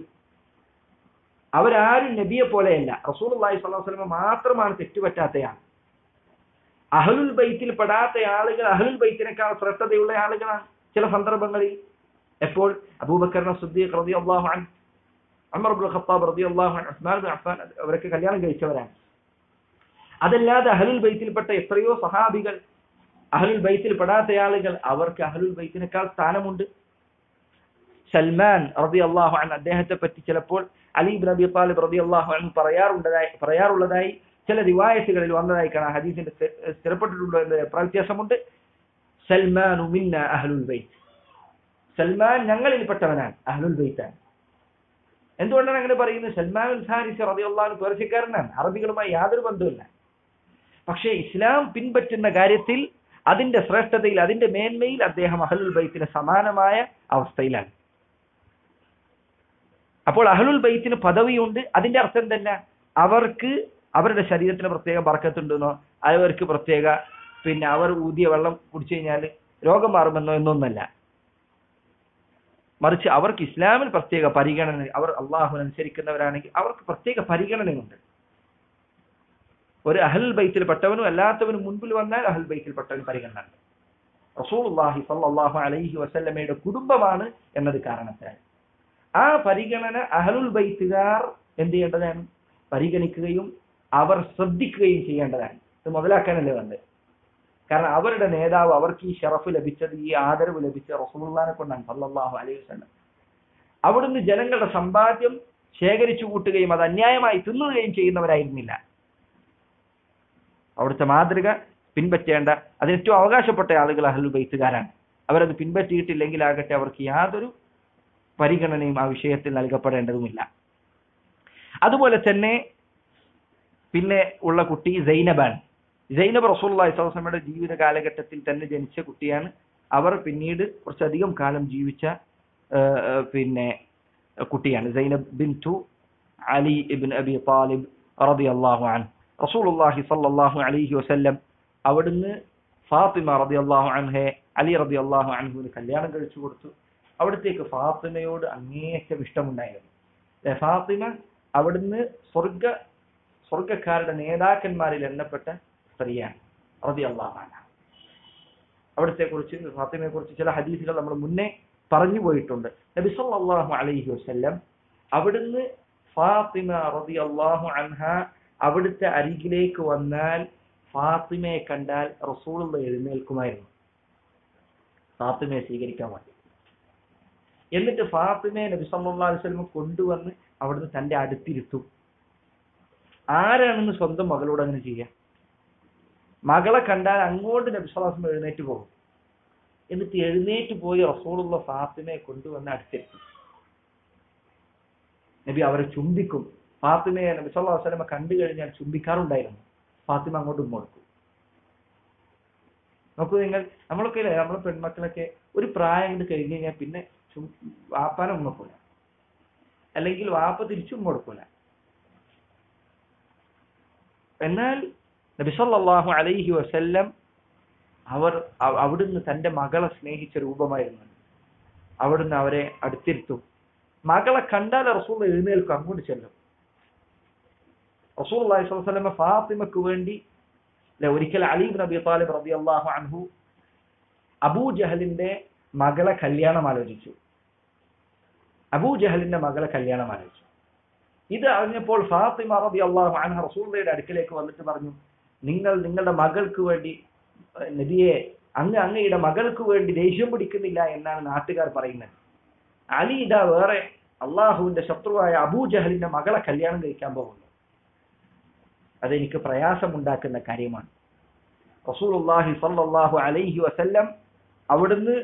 അവരാരും നബിയെ പോലെയല്ല റസൂൽ അള്ളാഹി സ്വലാഹു വസ്ലമ മാത്രമാണ് തെറ്റുപറ്റാത്തയാൾ അഹലുൽ ബൈത്തിൽ പെടാത്ത ആളുകൾ അഹലുൽ ബൈത്തിനേക്കാൾ ശ്രദ്ധതയുള്ള ആളുകളാണ് ചില സന്ദർഭങ്ങളിൽ എപ്പോൾ അബൂബക്കർ സുദ്ദീഖ് റതി അള്ളാഹു അൻ അമർ അബ്ദുൽ ഖത്താബ് റതി അള്ളാഹു അൻ ഉസ്മാൻ ബിൻ അഫ്ഫാൻ അവരൊക്കെ കല്യാണം കഴിച്ചവരാണ് അതല്ലാതെ അഹലുൽ ബൈത്തിൽപ്പെട്ട എത്രയോ സഹാബികൾ അഹലുൽ ബൈത്തിൽ പെടാത്ത ആളുകൾ അവർക്ക് അഹലുൽ ബൈത്തിനേക്കാൾ സ്ഥാനമുണ്ട് സൽമാൻ റബി അള്ളാഹു അൻ അദ്ദേഹത്തെ പറ്റി ചിലപ്പോൾ അലി ബിൻ അബി താലിബ് റബി അള്ളാഹു അൻ പറയാറുള്ളതായി പറയാറുള്ളതായി ചില റിവായത്തുകളിൽ വന്നതായി കാണാം ഹദീസിന്റെ സ്ഥി- സ്ഥിരപ്പെട്ടിട്ടുണ്ടോ എന്ന് അഭിപ്രായ വ്യത്യാസമുണ്ട് സൽമാൻ മിന്ന അഹ്ലുൽ ബൈത്ത് സൽമാൻ ഞങ്ങളിൽപ്പെട്ടവനാണ് അഹ്ലുൽ ബൈത്താണ് എന്തുകൊണ്ടാണ് അങ്ങനെ പറയുന്നത് സൽമാൻ ഉൽ ഹാരിസ് റബി അള്ളാഹു പേർച്ചക്കാരനാണ് അറബികളുമായി യാതൊരു ബന്ധവുമില്ല പക്ഷേ ഇസ്ലാം പിൻപറ്റുന്ന കാര്യത്തിൽ അതിന്റെ ശ്രേഷ്ഠതയിൽ അതിന്റെ മേന്മയിൽ അദ്ദേഹം അഹ്ലുൽ ബൈത്തിന് സമാനമായ അവസ്ഥയിലാണ് അപ്പോൾ അഹ്ലുൽ ബൈത്തിന് പദവിയുണ്ട് അതിന്റെ അർത്ഥം തന്നെ അവർക്ക് അവരുടെ ശരീരത്തിന് പ്രത്യേക ബർക്കത്തുണ്ടെന്നോ അവർക്ക് പ്രത്യേക പിന്നെ അവർ ഊതിയ വെള്ളം കുടിച്ചു കഴിഞ്ഞാൽ രോഗം മാറുമെന്നോ എന്നൊന്നല്ല മറിച്ച് അവർക്ക് ഇസ്ലാമിൽ പ്രത്യേക പരിഗണന അവർ അള്ളാഹു അനുസരിക്കുന്നവരാണെങ്കിൽ അവർക്ക് പ്രത്യേക പരിഗണനയുണ്ട് ഒരു അഹൽ ബൈത്തിൽ പെട്ടവനും അല്ലാത്തവനും മുൻപിൽ വന്നാൽ അഹൽ ബൈത്തിൽ പെട്ടവന് പരിഗണന ഉണ്ട് റസൂലുള്ളാഹി സ്വല്ലല്ലാഹു അലൈഹി വസല്ലമയുടെ കുടുംബമാണ് എന്നത് കാരണത്താൽ ആ പരിഗണന അഹലുൽ ബൈത്തുകാർ എന്ത് ചെയ്യേണ്ടതാണ് പരിഗണിക്കുകയും അവർ ശ്രദ്ധിക്കുകയും ചെയ്യേണ്ടതാണ് ഇത് മുതലാക്കാനല്ലേ വന്നത് കാരണം അവരുടെ നേതാവ് അവർക്ക് ഈ ഷറഫ് ലഭിച്ചത് ഈ ആദരവ് ലഭിച്ച റസൂലുള്ളാനെ കൊണ്ടാണ് സല്ലല്ലാഹു അലൈഹി വസല്ലം അവിടുന്ന് ജനങ്ങളുടെ സമ്പാദ്യം ശേഖരിച്ചു കൂട്ടുകയും അത് അന്യായമായി തിന്നുകയും ചെയ്യുന്നവരായിരുന്നില്ല അവിടുത്തെ മാതൃക പിൻപറ്റേണ്ട അതിന് ഏറ്റവും അവകാശപ്പെട്ട ആളുകൾ അഹ്ലു ബൈത്തുകാരാണ് അവരത് പിൻപറ്റിയിട്ടില്ലെങ്കിൽ ആകട്ടെ അവർക്ക് യാതൊരു പരിഗണനയും ആ വിഷയത്തിൽ നൽകപ്പെടേണ്ടതുമില്ല അതുപോലെ തന്നെ പിന്നെ ഉള്ള കുട്ടി സൈനബാണ് സൈനബ് റസൂള്ളി സ്വലമയുടെ ജീവിത കാലഘട്ടത്തിൽ തന്നെ ജനിച്ച കുട്ടിയാണ് അവർ പിന്നീട് കുറച്ചധികം കാലം ജീവിച്ച ആ, ആ, പിന്നെ കുട്ടിയാണ് സൈനബ് ബിൻ ടു അലി ഇബിൻ അബി താലിബ് റളിയല്ലാഹു അൻഹു റസൂലുള്ളാഹി സ്വല്ലല്ലാഹു അലൈഹി വസല്ലം അവിടുന്ന് ഫാത്തിമ റളിയല്ലാഹു അൻഹയെ അലി റളിയല്ലാഹു അൻഹുവിന് കല്യാണം കഴിച്ചു കൊടുത്തു അവിടത്തേക്ക് ഫാത്തിമയോട് അങ്ങേയറ്റം ഇഷ്ടമുണ്ടായിരുന്നു ഏ, ഫാത്തിമ അവിടുന്ന് സ്വർഗ സ്വർഗക്കാരുടെ നേതാക്കന്മാരിൽ എണ്ണപ്പെട്ട സ്ത്രീയാണ് റളിയല്ലാഹു അൻഹ അവിടത്തെ കുറിച്ച് ഫാത്തിമയെ കുറിച്ച് ചില ഹദീസുകൾ നമ്മൾ മുന്നേ പറഞ്ഞു പോയിട്ടുണ്ട് നബി സല്ലല്ലാഹു അലൈഹി വസല്ലം അവിടുന്ന് ഫാത്തിമ റളിയല്ലാഹു അൻഹ അവിടുത്തെ അരികിലേക്ക് വന്നാൽ ഫാത്തിമയെ കണ്ടാൽ റസൂലുള്ള എഴുന്നേൽക്കുമായിരുന്നു ഫാത്തിമയെ സ്വീകരിക്കാൻ വേണ്ടി എന്നിട്ട് ഫാത്തിമയെ നബി സല്ലല്ലാഹു അലൈഹി വസല്ലം കൊണ്ടുവന്ന് അവിടുന്ന് തന്റെ അടുത്തിരുത്തും ആരാണെന്ന് സ്വന്തം മകളോട് അങ്ങനെ ചെയ്യാം മകളെ കണ്ടാൽ അങ്ങോട്ട് നബി സല്ലല്ലാഹു അലൈഹി വസല്ലം എഴുന്നേറ്റ് പോകും എന്നിട്ട് എഴുന്നേറ്റ് പോയി റസൂലുള്ള ഫാത്തിമയെ കൊണ്ടുവന്ന് അടുത്തെത്തും നബി അവരെ ചുംബിക്കും ഫാത്തിമയെ നബി സല്ലല്ലാഹു അലൈഹി വസല്ലം കണ്ടു കഴിഞ്ഞാൽ ചുംബിക്കാറുണ്ടായിരുന്നു ഫാത്തിമ അങ്ങോട്ട് കൊടുക്കും നോക്കൂ നിങ്ങൾ നമ്മളൊക്കെ ഇല്ലേ നമ്മളെ പെൺമക്കളൊക്കെ ഒരു പ്രായം കൊണ്ട് കഴിഞ്ഞ് കഴിഞ്ഞാൽ പിന്നെ ചും വാപ്പാനെ ഉമ്മക്കൂല അല്ലെങ്കിൽ വാപ്പ തിരിച്ചും കൊടുക്കൂല എന്നാൽ നബി സല്ലല്ലാഹു അലൈഹി വസല്ലം അവർ അവ- അവിടുന്ന് തന്റെ മകളെ സ്നേഹിച്ച രൂപമായിരുന്നു അവിടുന്ന് അവരെ അടുത്തിരുത്തും മകളെ കണ്ടാൽ റസൂൽ എഴുന്നേൽക്കും അങ്ങോട്ട് ചെല്ലും റസൂൽ അള്ളാഹി സ്വലമ ഫാത്തിമക്ക് വേണ്ടി ല്ലേ, ഒരിക്കൽ അലീബ് നബി താലിബ് റബി അള്ളാഹു അൻഹു അബൂ ജഹലിന്റെ മകളെ കല്യാണം ആലോചിച്ചു അബൂ ജഹലിന്റെ മകളെ കല്യാണം ആലോചിച്ചു ഇത് അറിഞ്ഞപ്പോൾ ഫാത്തിമ റബി അള്ളാഹു അൻഹ റസൂള്ളയുടെ അടുക്കിലേക്ക് വന്നിട്ട് പറഞ്ഞു നിങ്ങൾ നിങ്ങളുടെ മകൾക്ക് വേണ്ടി ഏഹ്, നബിയെ അങ്ങ് അങ്ങയുടെ മകൾക്ക് വേണ്ടി ദേഷ്യം പിടിക്കുന്നില്ല എന്നാണ് നാട്ടുകാർ പറയുന്നത് അലി ഇതാ വേറെ അള്ളാഹുവിന്റെ ശത്രുവായ അബൂ ജഹലിന്റെ മകളെ കല്യാണം കഴിക്കാൻ പോകുന്നു അതെനിക്ക് പ്രയാസമുണ്ടാക്കുന്ന കാര്യമാണ് റസൂലുള്ളാഹി സ്വല്ലല്ലാഹു അലൈഹി വസല്ലം അവിടുന്ന്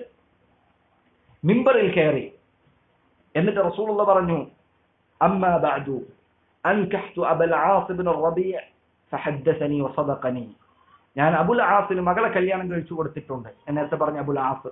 മിമ്പറിൽ കയറി എന്നിട്ട് റസൂലുള്ള പറഞ്ഞു അമ്മാ ബഅദു അൻകഹ്തു അബൽ ആസ് ഇബ്നു റബീഅ ഫഹദ്ദസനി വസദഖനി ഞാൻ അബുൽ ആസിന് മകളെ കല്യാണം കഴിച്ചു കൊടുത്തിട്ടുണ്ട് ഞാൻ നേരത്തെ പറഞ്ഞ അബുൽ ആസ്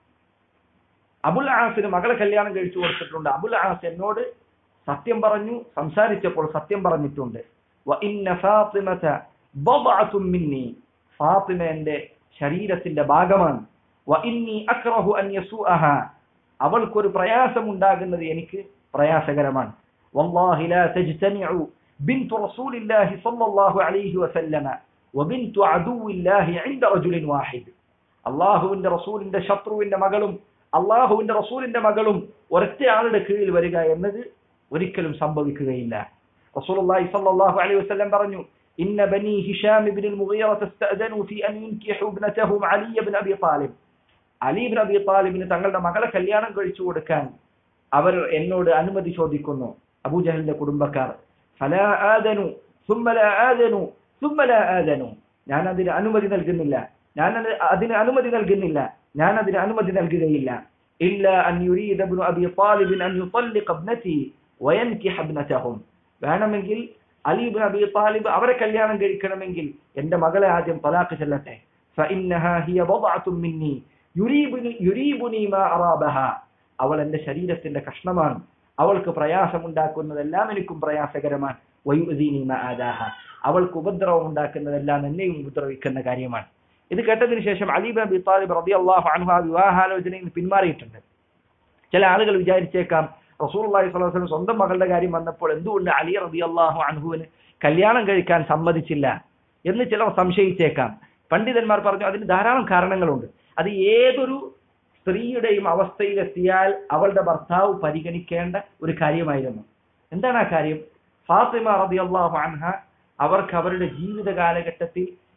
അബുൽ ആസിന് മകളെ കല്യാണം കഴിച്ചു കൊടുത്തിട്ടുണ്ട് അബുൽ ആസ് എന്നോട് സത്യം പറഞ്ഞു സംസാരിച്ചപ്പോൾ സത്യം പറഞ്ഞിട്ടുണ്ട് وإن فاطمة بضعة مني ഫാത്തിമ എന്റെ ശരീരത്തിന്റെ ഭാഗമാണ് وإني أكره أن يسوءها അവൾക്കൊരു പ്രയാസമുണ്ടാകുന്നത് എനിക്ക് പ്രയാസകരമാണ് والله لا تجتمع بنت رسول الله صلى الله عليه وسلم وبنت عدو الله عند رجل واحد അള്ളാഹുവിന്റെ റസൂലിന്റെ ശത്രുവിന്റെ മകളും അള്ളാഹുവിന്റെ റസൂലിന്റെ മകളും ഒരൊറ്റ ആളുടെ കീഴിൽ വരിക എന്നത് ഒരിക്കലും സംഭവിക്കുകയില്ല റസൂലുള്ളാഹി സ്വല്ലല്ലാഹു അലൈഹി വസല്ലം പറഞ്ഞു ഇന്ന ബനി ഹിഷാം ഇബ്നുൽ മുഗീറ തസ്തഅദനു ഫി അൻ യുൻകിഹു ഇബ്നതഹും Ali ibn Abi Talib Ali ibn Abi താലിബിന് തങ്ങളുടെ മകളെ കല്യാണം കഴിച്ചു കൊടുക്കാൻ അവർ എന്നോട് അനുമതി ചോദിക്കുന്നു അബൂജഹലിന്റെ കുടുംബക്കാർ ഫലാ ആദനു ثم لا ആദനു ثم لا ആദനു ഞാൻ അതിന് അനുമതി നൽകുന്നില്ല ഞാൻ അത് അതിന് അനുമതി നൽകുന്നില്ല ഞാൻ അതിന് അനുമതി നൽകുകയില്ല ഇല്ല അൻ യുരീദ ഇബ്നു അബി താലിബ് അൻ യുطلق ابنتي وينكح ابنتهم വേണമെങ്കിൽ അലീബ് അബി താലിബ് അവരെ കല്യാണം കഴിക്കണമെങ്കിൽ എന്റെ മകളെ ആദ്യം തലാഖ് ചെല്ലട്ടെ فإنها هي بضعة مني يريبني يريبني ما أرى بها അവൾ എന്റെ ശരീരത്തിന്റെ കഷ്ണമാണ് അവൾക്ക് പ്രയാസമുണ്ടാക്കുന്നതെല്ലാം എനിക്കും പ്രയാസകരമാണ് വയുദീനി ആദാഹ അവൾക്ക് ഉപദ്രവം ഉണ്ടാക്കുന്നതെല്ലാം എന്നെയും ഉപദ്രവിക്കുന്ന കാര്യമാണ് ഇത് കേട്ടതിന് ശേഷം അലീബ് അബി താലിബ് റബി അള്ളാഹു അൻഹു ആ വിവാഹാലോചനയിൽ നിന്ന് പിന്മാറിയിട്ടുണ്ട് ചില ആളുകൾ വിചാരിച്ചേക്കാം റസൂൽ അള്ളാഹി സ്വലാസ്ലം സ്വന്തം മകളുടെ കാര്യം വന്നപ്പോൾ എന്തുകൊണ്ട് അലി റബി അള്ളാഹു അൻഹുവിന് കല്യാണം കഴിക്കാൻ സമ്മതിച്ചില്ല എന്ന് ചിലർ സംശയിച്ചേക്കാം പണ്ഡിതന്മാർ പറഞ്ഞു അതിന് ധാരാളം കാരണങ്ങളുണ്ട് അത് ഏതൊരു സ്ത്രീയുടെയും അവസ്ഥയിലെത്തിയാൽ അവളുടെ ഭർത്താവ് പരിഗണിക്കേണ്ട ഒരു കാര്യമായിരുന്നു എന്താണ് ആ കാര്യം ഫാത്തിമ റബി അള്ളാഹു അൻഹ അവർക്ക് അവരുടെ ജീവിത കാലഘട്ടത്തിൽ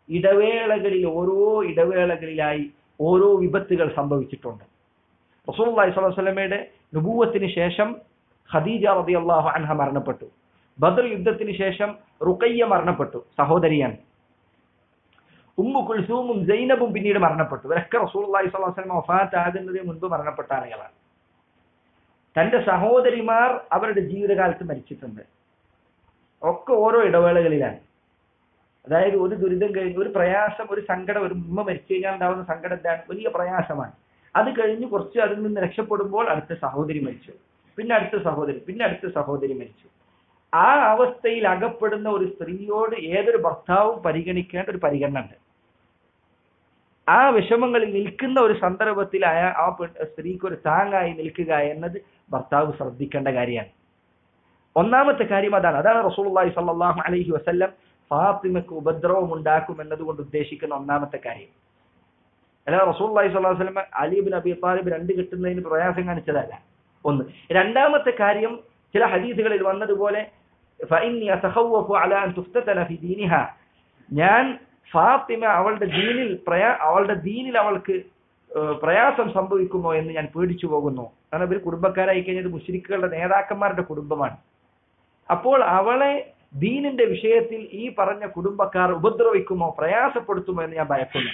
ഇടവേളകളിൽ ഓരോ ഇടവേളകളിലായി ഓരോ വിപത്തുകൾ സംഭവിച്ചിട്ടുണ്ട് റസൂലുള്ളാഹി സ്വല്ലല്ലാഹു അലൈഹി വസല്ലമയുടെ നുബൂവത്തിന് ശേഷം ഖദീജ റളിയല്ലാഹു അൻഹ മരണപ്പെട്ടു ബദർ യുദ്ധത്തിന് ശേഷം റുഖയ്യ മരണപ്പെട്ടു സഹോദരിയാണ് ഉമ്മു കുൽസൂമും സൈനബും പിന്നീട് മരണപ്പെട്ടു ഇവരൊക്കെ റസൂലുള്ളാഹി സ്വല്ലല്ലാഹു അലൈഹി വസല്ലം വഫാത്ത് ആകുന്നതിന് മുൻപ് മരണപ്പെട്ട ആളുകളാണ് തന്റെ സഹോദരിമാർ അവരുടെ ജീവിതകാലത്ത് മരിച്ചിട്ടുണ്ട് ഒക്കെ ഓരോ ഇടവേളകളിലാണ് അതായത് ഒരു ദുരിതം കഴിഞ്ഞ് ഒരു പ്രയാസം ഒരു സങ്കടം ഒരു ഉമ്മ മരിച്ചു കഴിഞ്ഞാൽ ഉണ്ടാവുന്ന സങ്കടം എന്താണ് വലിയ പ്രയാസമാണ് അത് കഴിഞ്ഞ് കുറച്ച് അതിൽ നിന്ന് രക്ഷപ്പെടുമ്പോൾ അടുത്ത സഹോദരി മരിച്ചു പിന്നെ അടുത്ത സഹോദരി പിന്നെ അടുത്ത സഹോദരി മരിച്ചു ആ അവസ്ഥയിൽ അകപ്പെടുന്ന ഒരു സ്ത്രീയോട് ഏതൊരു ഭർത്താവും പരിഗണിക്കേണ്ട ഒരു പരിഗണന ഉണ്ട് ആ വിഷമങ്ങളിൽ നിൽക്കുന്ന ഒരു സന്ദർഭത്തിൽ അയാ ആ പെ- സ്ത്രീക്ക് ഒരു താങ്ങായി നിൽക്കുക എന്നത് ഭർത്താവ് ശ്രദ്ധിക്കേണ്ട കാര്യമാണ് ഒന്നാമത്തെ കാര്യം അതാണ് അതാണ് റസൂലുള്ളാഹി സ്വല്ലല്ലാഹു അലൈഹി വസല്ലം ഫാത്തിമക്ക് ഉപദ്രവം ഉണ്ടാക്കും എന്നതുകൊണ്ട് ഉദ്ദേശിക്കുന്ന ഒന്നാമത്തെ കാര്യം അല്ല റസൂലുള്ളാഹി സ്വല്ലല്ലാഹു അലൈഹി വസല്ലം അലി ബിൻ അബി താലിബ് രണ്ട് കിട്ടുന്നതിന് പ്രയാസം കാണിച്ചതല്ല ഒന്ന് രണ്ടാമത്തെ കാര്യം ചില ഹദീസുകളിൽ വന്നതുപോലെ ഫഇന്നി അതഖവ്വഫു അലാ അൻ തുഫ്തതന ഫി ദീനിഹാ ഞാൻ ഫാത്തിമ അവളുടെ ദീനിൽ പ്രയാ അവളുടെ ദീനിൽ അവൾക്ക് ഏഹ്, പ്രയാസം സംഭവിക്കുമോ എന്ന് ഞാൻ പേടിച്ചു പോകുന്നു കാരണം ഇവർ കുടുംബക്കാരായി കഴിഞ്ഞത് മുസ്ലിക്കുകളുടെ നേതാക്കന്മാരുടെ കുടുംബമാണ് അപ്പോൾ അവളെ ദീനിന്റെ വിഷയത്തിൽ ഈ പറഞ്ഞ കുടുംബക്കാർ ഉപദ്രവിക്കുമോ പ്രയാസപ്പെടുത്തുമോ എന്ന് ഞാൻ ഭയക്കുന്നു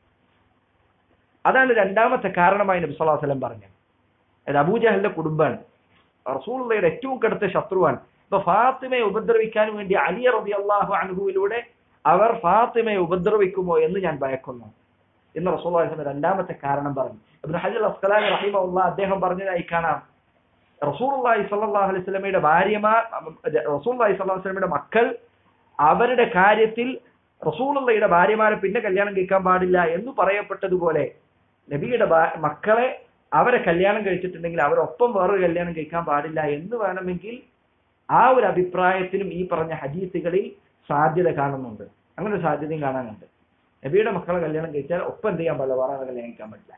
അതാണ് രണ്ടാമത്തെ കാരണമായി നബി സ്വല്ലല്ലാഹു അലൈഹി വസല്ലം പറഞ്ഞത് അത് അബൂജഹലിന്റെ കുടുംബമാണ് റസൂലുള്ളയുടെ ഏറ്റവും കടുത്ത ശത്രുവാണ് ഇപ്പൊ ഫാത്തിമയെ ഉപദ്രവിക്കാൻ വേണ്ടി അലി റളിയല്ലാഹു അൻഹുവിലൂടെ അവർ ഫാത്തിമയെ ഉപദ്രവിക്കുമോ എന്ന് ഞാൻ ഭയക്കുന്നു എന്ന് റസൂലുള്ളാഹി സ്വല്ലല്ലാഹു അലൈഹി വസല്ലം രണ്ടാമത്തെ കാരണം പറഞ്ഞു ഇബ്നു ഹജർ അസ്ഖലാനി റഹിമഹുല്ലാ അദ്ദേഹം പറഞ്ഞതായി കാണാം റസൂലുള്ളാഹി സ്വല്ലല്ലാഹു അലൈഹി വസല്ലമയുടെ ഭാര്യമാർ റസൂലുള്ളാഹി സ്വല്ലല്ലാഹു അലൈഹി വസല്ലമയുടെ മക്കൾ അവരുടെ കാര്യത്തിൽ റസൂലുള്ളയുടെ ഭാര്യമാരെ പിന്നെ കല്യാണം കഴിക്കാൻ പാടില്ല എന്ന് പറയപ്പെട്ടതുപോലെ നബിയുടെ ഭാ- മക്കളെ അവരെ കല്യാണം കഴിച്ചിട്ടുണ്ടെങ്കിൽ അവരൊപ്പം വേറൊരു കല്യാണം കഴിക്കാൻ പാടില്ല എന്ന് വേണമെങ്കിൽ ആ ഒരു അഭിപ്രായത്തിനും ഈ പറഞ്ഞ ഹദീസുകളിൽ സാധ്യത കാണുന്നുണ്ട് അങ്ങനെ ഒരു സാധ്യതയും കാണാനുണ്ട് നബിയുടെ മക്കളെ കല്യാണം കഴിച്ചാൽ ഒപ്പം എന്ത് ചെയ്യാൻ പാടില്ല വേറെ ആളെ കല്യാണം കഴിക്കാൻ പറ്റില്ല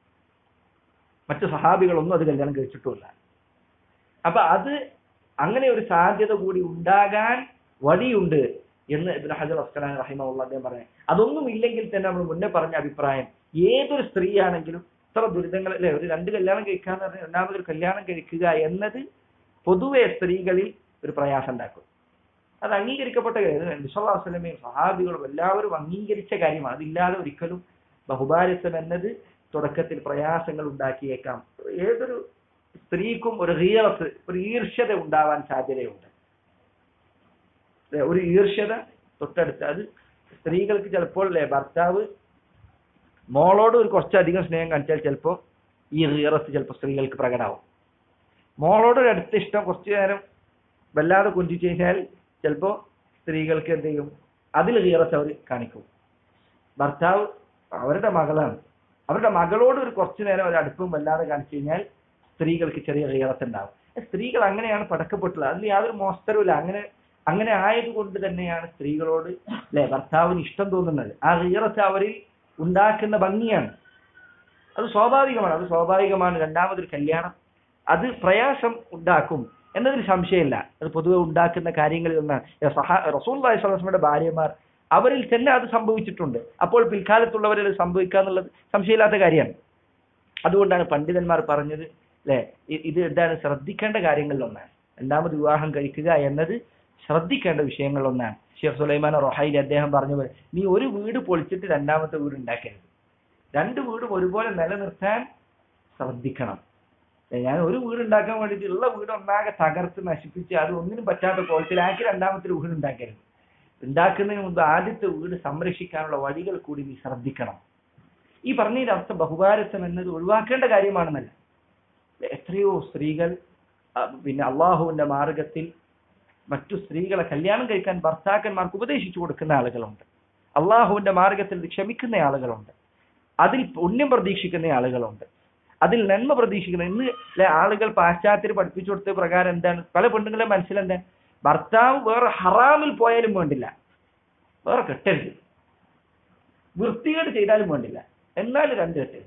മറ്റു സഹാബികളൊന്നും അത് കല്യാണം കഴിച്ചിട്ടുമില്ല അപ്പൊ അത് അങ്ങനെ ഒരു സാധ്യത കൂടി ഉണ്ടാകാൻ വഴിയുണ്ട് എന്ന് ഇബ്നു ഹജർ അസ്കലാൻ റഹിമുള്ള അദ്ദേഹം പറഞ്ഞു അതൊന്നും ഇല്ലെങ്കിൽ തന്നെ നമ്മൾ മുന്നേ പറഞ്ഞ അഭിപ്രായം ഏതൊരു സ്ത്രീയാണെങ്കിലും ഇത്ര ദുരിതങ്ങൾ അല്ലെ ഒരു രണ്ട് കല്യാണം കഴിക്കാന്ന് പറഞ്ഞാൽ രണ്ടാമതൊരു കല്യാണം കഴിക്കുക എന്നത് പൊതുവെ സ്ത്രീകളിൽ ഒരു പ്രയാസം ഉണ്ടാക്കും അത് അംഗീകരിക്കപ്പെട്ട കാര്യം വിശ്വാസലമയും സഹാബികളും എല്ലാവരും അംഗീകരിച്ച കാര്യമാണ് അതില്ലാതെ ഒരിക്കലും ബഹുഭാരിത്വം എന്നത് തുടക്കത്തിൽ പ്രയാസങ്ങൾ ഉണ്ടാക്കിയേക്കാം ഏതൊരു സ്ത്രീക്കും ഒരു ഹീറത്ത് ഒരു ഈർഷ്യത ഉണ്ടാവാൻ സാധ്യതയുണ്ട് ഒരു ഈർഷ്യത തൊട്ടടുത്ത് അത് സ്ത്രീകൾക്ക് ചിലപ്പോൾ അല്ലേ ഭർത്താവ് മോളോട് ഒരു കുറച്ചധികം സ്നേഹം കാണിച്ചാൽ ചിലപ്പോൾ ഈ ഹീറത്ത് ചിലപ്പോൾ സ്ത്രീകൾക്ക് പ്രകടമാവും മോളോട് ഒരു അടുത്ത ഇഷ്ടം കുറച്ചു നേരം വല്ലാതെ കുഞ്ചിച്ചു കഴിഞ്ഞാൽ ചിലപ്പോൾ സ്ത്രീകൾക്ക് എന്ത് ചെയ്യും അതിൽ ഹീറത്ത് അവർ കാണിക്കും ഭർത്താവ് അവരുടെ മകളാണ് അവരുടെ മകളോട് ഒരു കുറച്ചു നേരം ഒരു അടുപ്പം വല്ലാതെ കാണിച്ചു കഴിഞ്ഞാൽ സ്ത്രീകൾക്ക് ചെറിയ ഹീറത്ത് ഉണ്ടാവും സ്ത്രീകൾ അങ്ങനെയാണ് പടക്കപ്പെട്ടുള്ളത് അതിൽ യാതൊരു മോസ്തരവുമില്ല അങ്ങനെ അങ്ങനെ ആയതുകൊണ്ട് തന്നെയാണ് സ്ത്രീകളോട് അല്ലെ ഭർത്താവിന് ഇഷ്ടം തോന്നുന്നത് ആ ഹീറത്ത് അവരിൽ ഉണ്ടാക്കുന്ന ഭംഗിയാണ് അത് സ്വാഭാവികമാണ് അത് സ്വാഭാവികമാണ് രണ്ടാമതൊരു കല്യാണം അത് പ്രയാസം ഉണ്ടാക്കും എന്നതിൽ സംശയമില്ല അത് പൊതുവെ ഉണ്ടാക്കുന്ന കാര്യങ്ങളിൽ ഒന്നാണ് സഹാ റസൂൽ സ്വലമയുടെ ഭാര്യമാർ അവരിൽ തന്നെ അത് സംഭവിച്ചിട്ടുണ്ട് അപ്പോൾ പിൽക്കാലത്തുള്ളവരിൽ അത് സംഭവിക്കുക എന്നുള്ളത് സംശയമില്ലാത്ത കാര്യമാണ് അതുകൊണ്ടാണ് പണ്ഡിതന്മാർ പറഞ്ഞത് അല്ലെ ഇത് എന്താണ് ശ്രദ്ധിക്കേണ്ട കാര്യങ്ങളിൽ ഒന്നാണ് രണ്ടാമത് വിവാഹം കഴിക്കുക എന്നത് ശ്രദ്ധിക്കേണ്ട വിഷയങ്ങളിൽ ഒന്നാണ് ഷെയ്ഖ് സുലൈമാൻ റൊഹൈലി അദ്ദേഹം പറഞ്ഞ പോലെ നീ ഒരു വീട് പൊളിച്ചിട്ട് രണ്ടാമത്തെ വീട് ഉണ്ടാക്കരുത് രണ്ട് വീടും ഒരുപോലെ നിലനിർത്താൻ ശ്രദ്ധിക്കണം ഞാൻ ഒരു വീട് ഉണ്ടാക്കാൻ വേണ്ടിയിട്ട് ഉള്ള വീട് ഒന്നാകെ തകർത്ത് നശിപ്പിച്ച് അത് ഒന്നിനും പറ്റാത്ത കോലത്തിലാക്കി രണ്ടാമത്തെ വീട് ഉണ്ടാക്കരുത് ഉണ്ടാക്കുന്നതിന് മുമ്പ് ആദ്യത്തെ വീട് സംരക്ഷിക്കാനുള്ള വഴികൾ കൂടി നീ ശ്രദ്ധിക്കണം ഈ പറഞ്ഞതിന്റെ അർത്ഥം ബഹുഭാരത്വം എന്നത് ഒഴിവാക്കേണ്ട കാര്യമാണെന്നല്ല എത്രയോ സ്ത്രീകൾ പിന്നെ അള്ളാഹുവിന്റെ മാർഗത്തിൽ മറ്റു സ്ത്രീകളെ കല്യാണം കഴിക്കാൻ ഭർത്താക്കന്മാർക്ക് ഉപദേശിച്ചു കൊടുക്കുന്ന ആളുകളുണ്ട് അള്ളാഹുവിന്റെ മാർഗത്തിൽ ക്ഷമിക്കുന്ന ആളുകളുണ്ട് അതിൽ പുണ്യം പ്രതീക്ഷിക്കുന്ന ആളുകളുണ്ട് അതിൽ നന്മ പ്രതീക്ഷിക്കുന്ന ഇന്ന് അല്ലെ ആളുകൾ പാശ്ചാത്യർ പഠിപ്പിച്ചു കൊടുത്ത പ്രകാരം എന്താണ് പല പെണ്ണുങ്ങളെ മനസ്സിലെന്താ ഭർത്താവ് വേറെ ഹറാമിൽ പോയാലും വേണ്ടില്ല വേറെ കെട്ടരുത് വൃത്തികേട് ചെയ്താലും വേണ്ടില്ല എന്നാലും രണ്ട് കെട്ടരുത്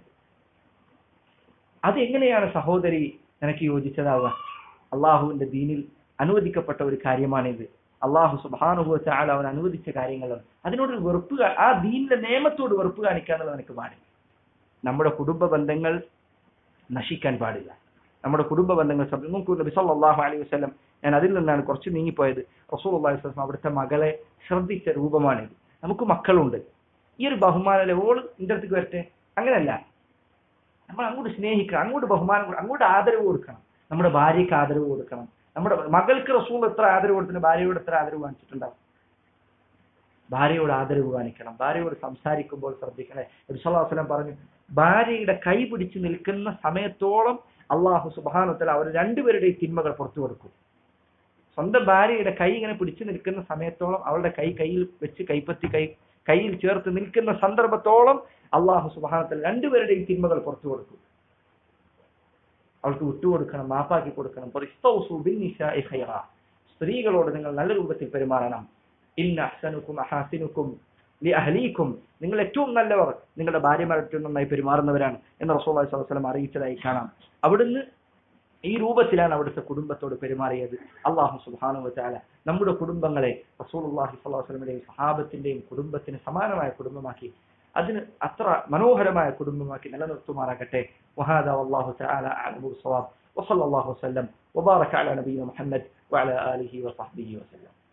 അതെങ്ങനെയാണ് സഹോദരി നിനക്ക് യോജിച്ചതാവുക അള്ളാഹുവിന്റെ ദീനിൽ അനുവദിക്കപ്പെട്ട ഒരു കാര്യമാണിത് അള്ളാഹു സുബാനുഭവ ചാല അവൻ അനുവദിച്ച കാര്യങ്ങളും അതിനോട് വെറുപ്പ് കാ- ആ ദീനിന്റെ നിയമത്തോട് വെറുപ്പ് കാണിക്കുക എന്നുള്ളത് എനിക്ക് പാടില്ല നമ്മുടെ കുടുംബ ബന്ധങ്ങൾ നശിക്കാൻ പാടില്ല നമ്മുടെ കുടുംബ ബന്ധങ്ങൾ ശ്രദ്ധ- നോക്കൂ നബി സല്ലല്ലാഹു അലൈഹി വസല്ലം ഞാൻ അതിൽ നിന്നാണ് കുറച്ച് നീങ്ങിപ്പോയത് റസൂലുള്ളാഹി സ്വല്ലല്ലാഹു അലൈഹി വസല്ലം അവിടുത്തെ മകളെ ശ്രദ്ധിച്ച രൂപമാണിത് നമുക്ക് മക്കളുണ്ട് ഈ ഒരു ബഹുമാനം ഓൾ നിന്റെ അടുത്തേക്ക് വരട്ടെ അങ്ങനെയല്ല നമ്മൾ അങ്ങോട്ട് സ്നേഹിക്കണം അങ്ങോട്ട് ബഹുമാനം കൊടുക്കണം അങ്ങോട്ട് ആദരവ് കൊടുക്കണം നമ്മുടെ ഭാര്യയ്ക്ക് ആദരവ് കൊടുക്കണം നമ്മുടെ മകൾക്ക് റസൂൽ എത്ര ആദരവ് കൊടുത്തിട്ടുണ്ട് ഭാര്യയോട് എത്ര ആദരവ് കാണിച്ചിട്ടുണ്ടാവും ഭാര്യയോട് ആദരവ് കാണിക്കണം ഭാര്യയോട് സംസാരിക്കുമ്പോൾ ശ്രദ്ധിക്കണേ നബി സല്ലല്ലാഹു അലൈഹി വസല്ലം പറഞ്ഞു ഭാര്യയുടെ കൈ പിടിച്ച് നിൽക്കുന്ന സമയത്തോളം അള്ളാഹു സുബാനുത്തല അവർ രണ്ടുപേരുടെയും തിന്മകൾ പുറത്തു കൊടുക്കും സ്വന്തം ഭാര്യയുടെ കൈ ഇങ്ങനെ പിടിച്ചു നിൽക്കുന്ന സമയത്തോളം അവളുടെ കൈ കയ്യിൽ വെച്ച് കൈപ്പത്തി കൈ കയ്യിൽ ചേർത്ത് നിൽക്കുന്ന സന്ദർഭത്തോളം അള്ളാഹു സുബാനത്തിൽ രണ്ടുപേരുടെയും തിന്മകൾ പുറത്തു കൊടുക്കും അവൾക്ക് വിട്ടുകൊടുക്കണം മാപ്പാക്കി കൊടുക്കണം ഫറിസ്തൗസു ബിന്നിസാഇ ഖൈറാ. സ്ത്രീകളോട് നിങ്ങൾ നല്ല രൂപത്തിൽ പെരുമാറണം ഇന്ന അഹ്സനുക്കും അഹാസിനുക്കും ലി അഹ്ലീക്കും നിങ്ങൾ ഏറ്റവും നല്ലവർ നിങ്ങളുടെ ഭാര്യമാരുടെ ഏറ്റവും നന്നായി പെരുമാറുന്നവരാണ് എന്ന് റസൂൽ സ്വല്ലല്ലാഹു അലൈഹി വസല്ലം അറിയിച്ചതായി കാണാം അവിടുന്ന് ഈ രൂപത്തിലാണ് അവിടുത്തെ കുടുംബത്തോട് പെരുമാറിയത് അള്ളാഹു സുബ്ഹാനഹു വതആല നമ്മുടെ കുടുംബങ്ങളെ റസൂലുള്ളാഹി സ്വല്ലല്ലാഹു അലൈഹി വസല്ലമയുടെയും സഹാബത്തിന്റെയും കുടുംബത്തിന് സമാനമായ കുടുംബമാക്കി അതിന് അത്ര മനോഹരമായ കുടുംബമാക്കി നിലനിർത്തുമാറാകട്ടെ വഹാദ വല്ലാഹു തആല അഅലമു ബിസ്സവാബ് وصلى الله وسلم وبارك على نبينا محمد وعلى آله وصحبه وسلم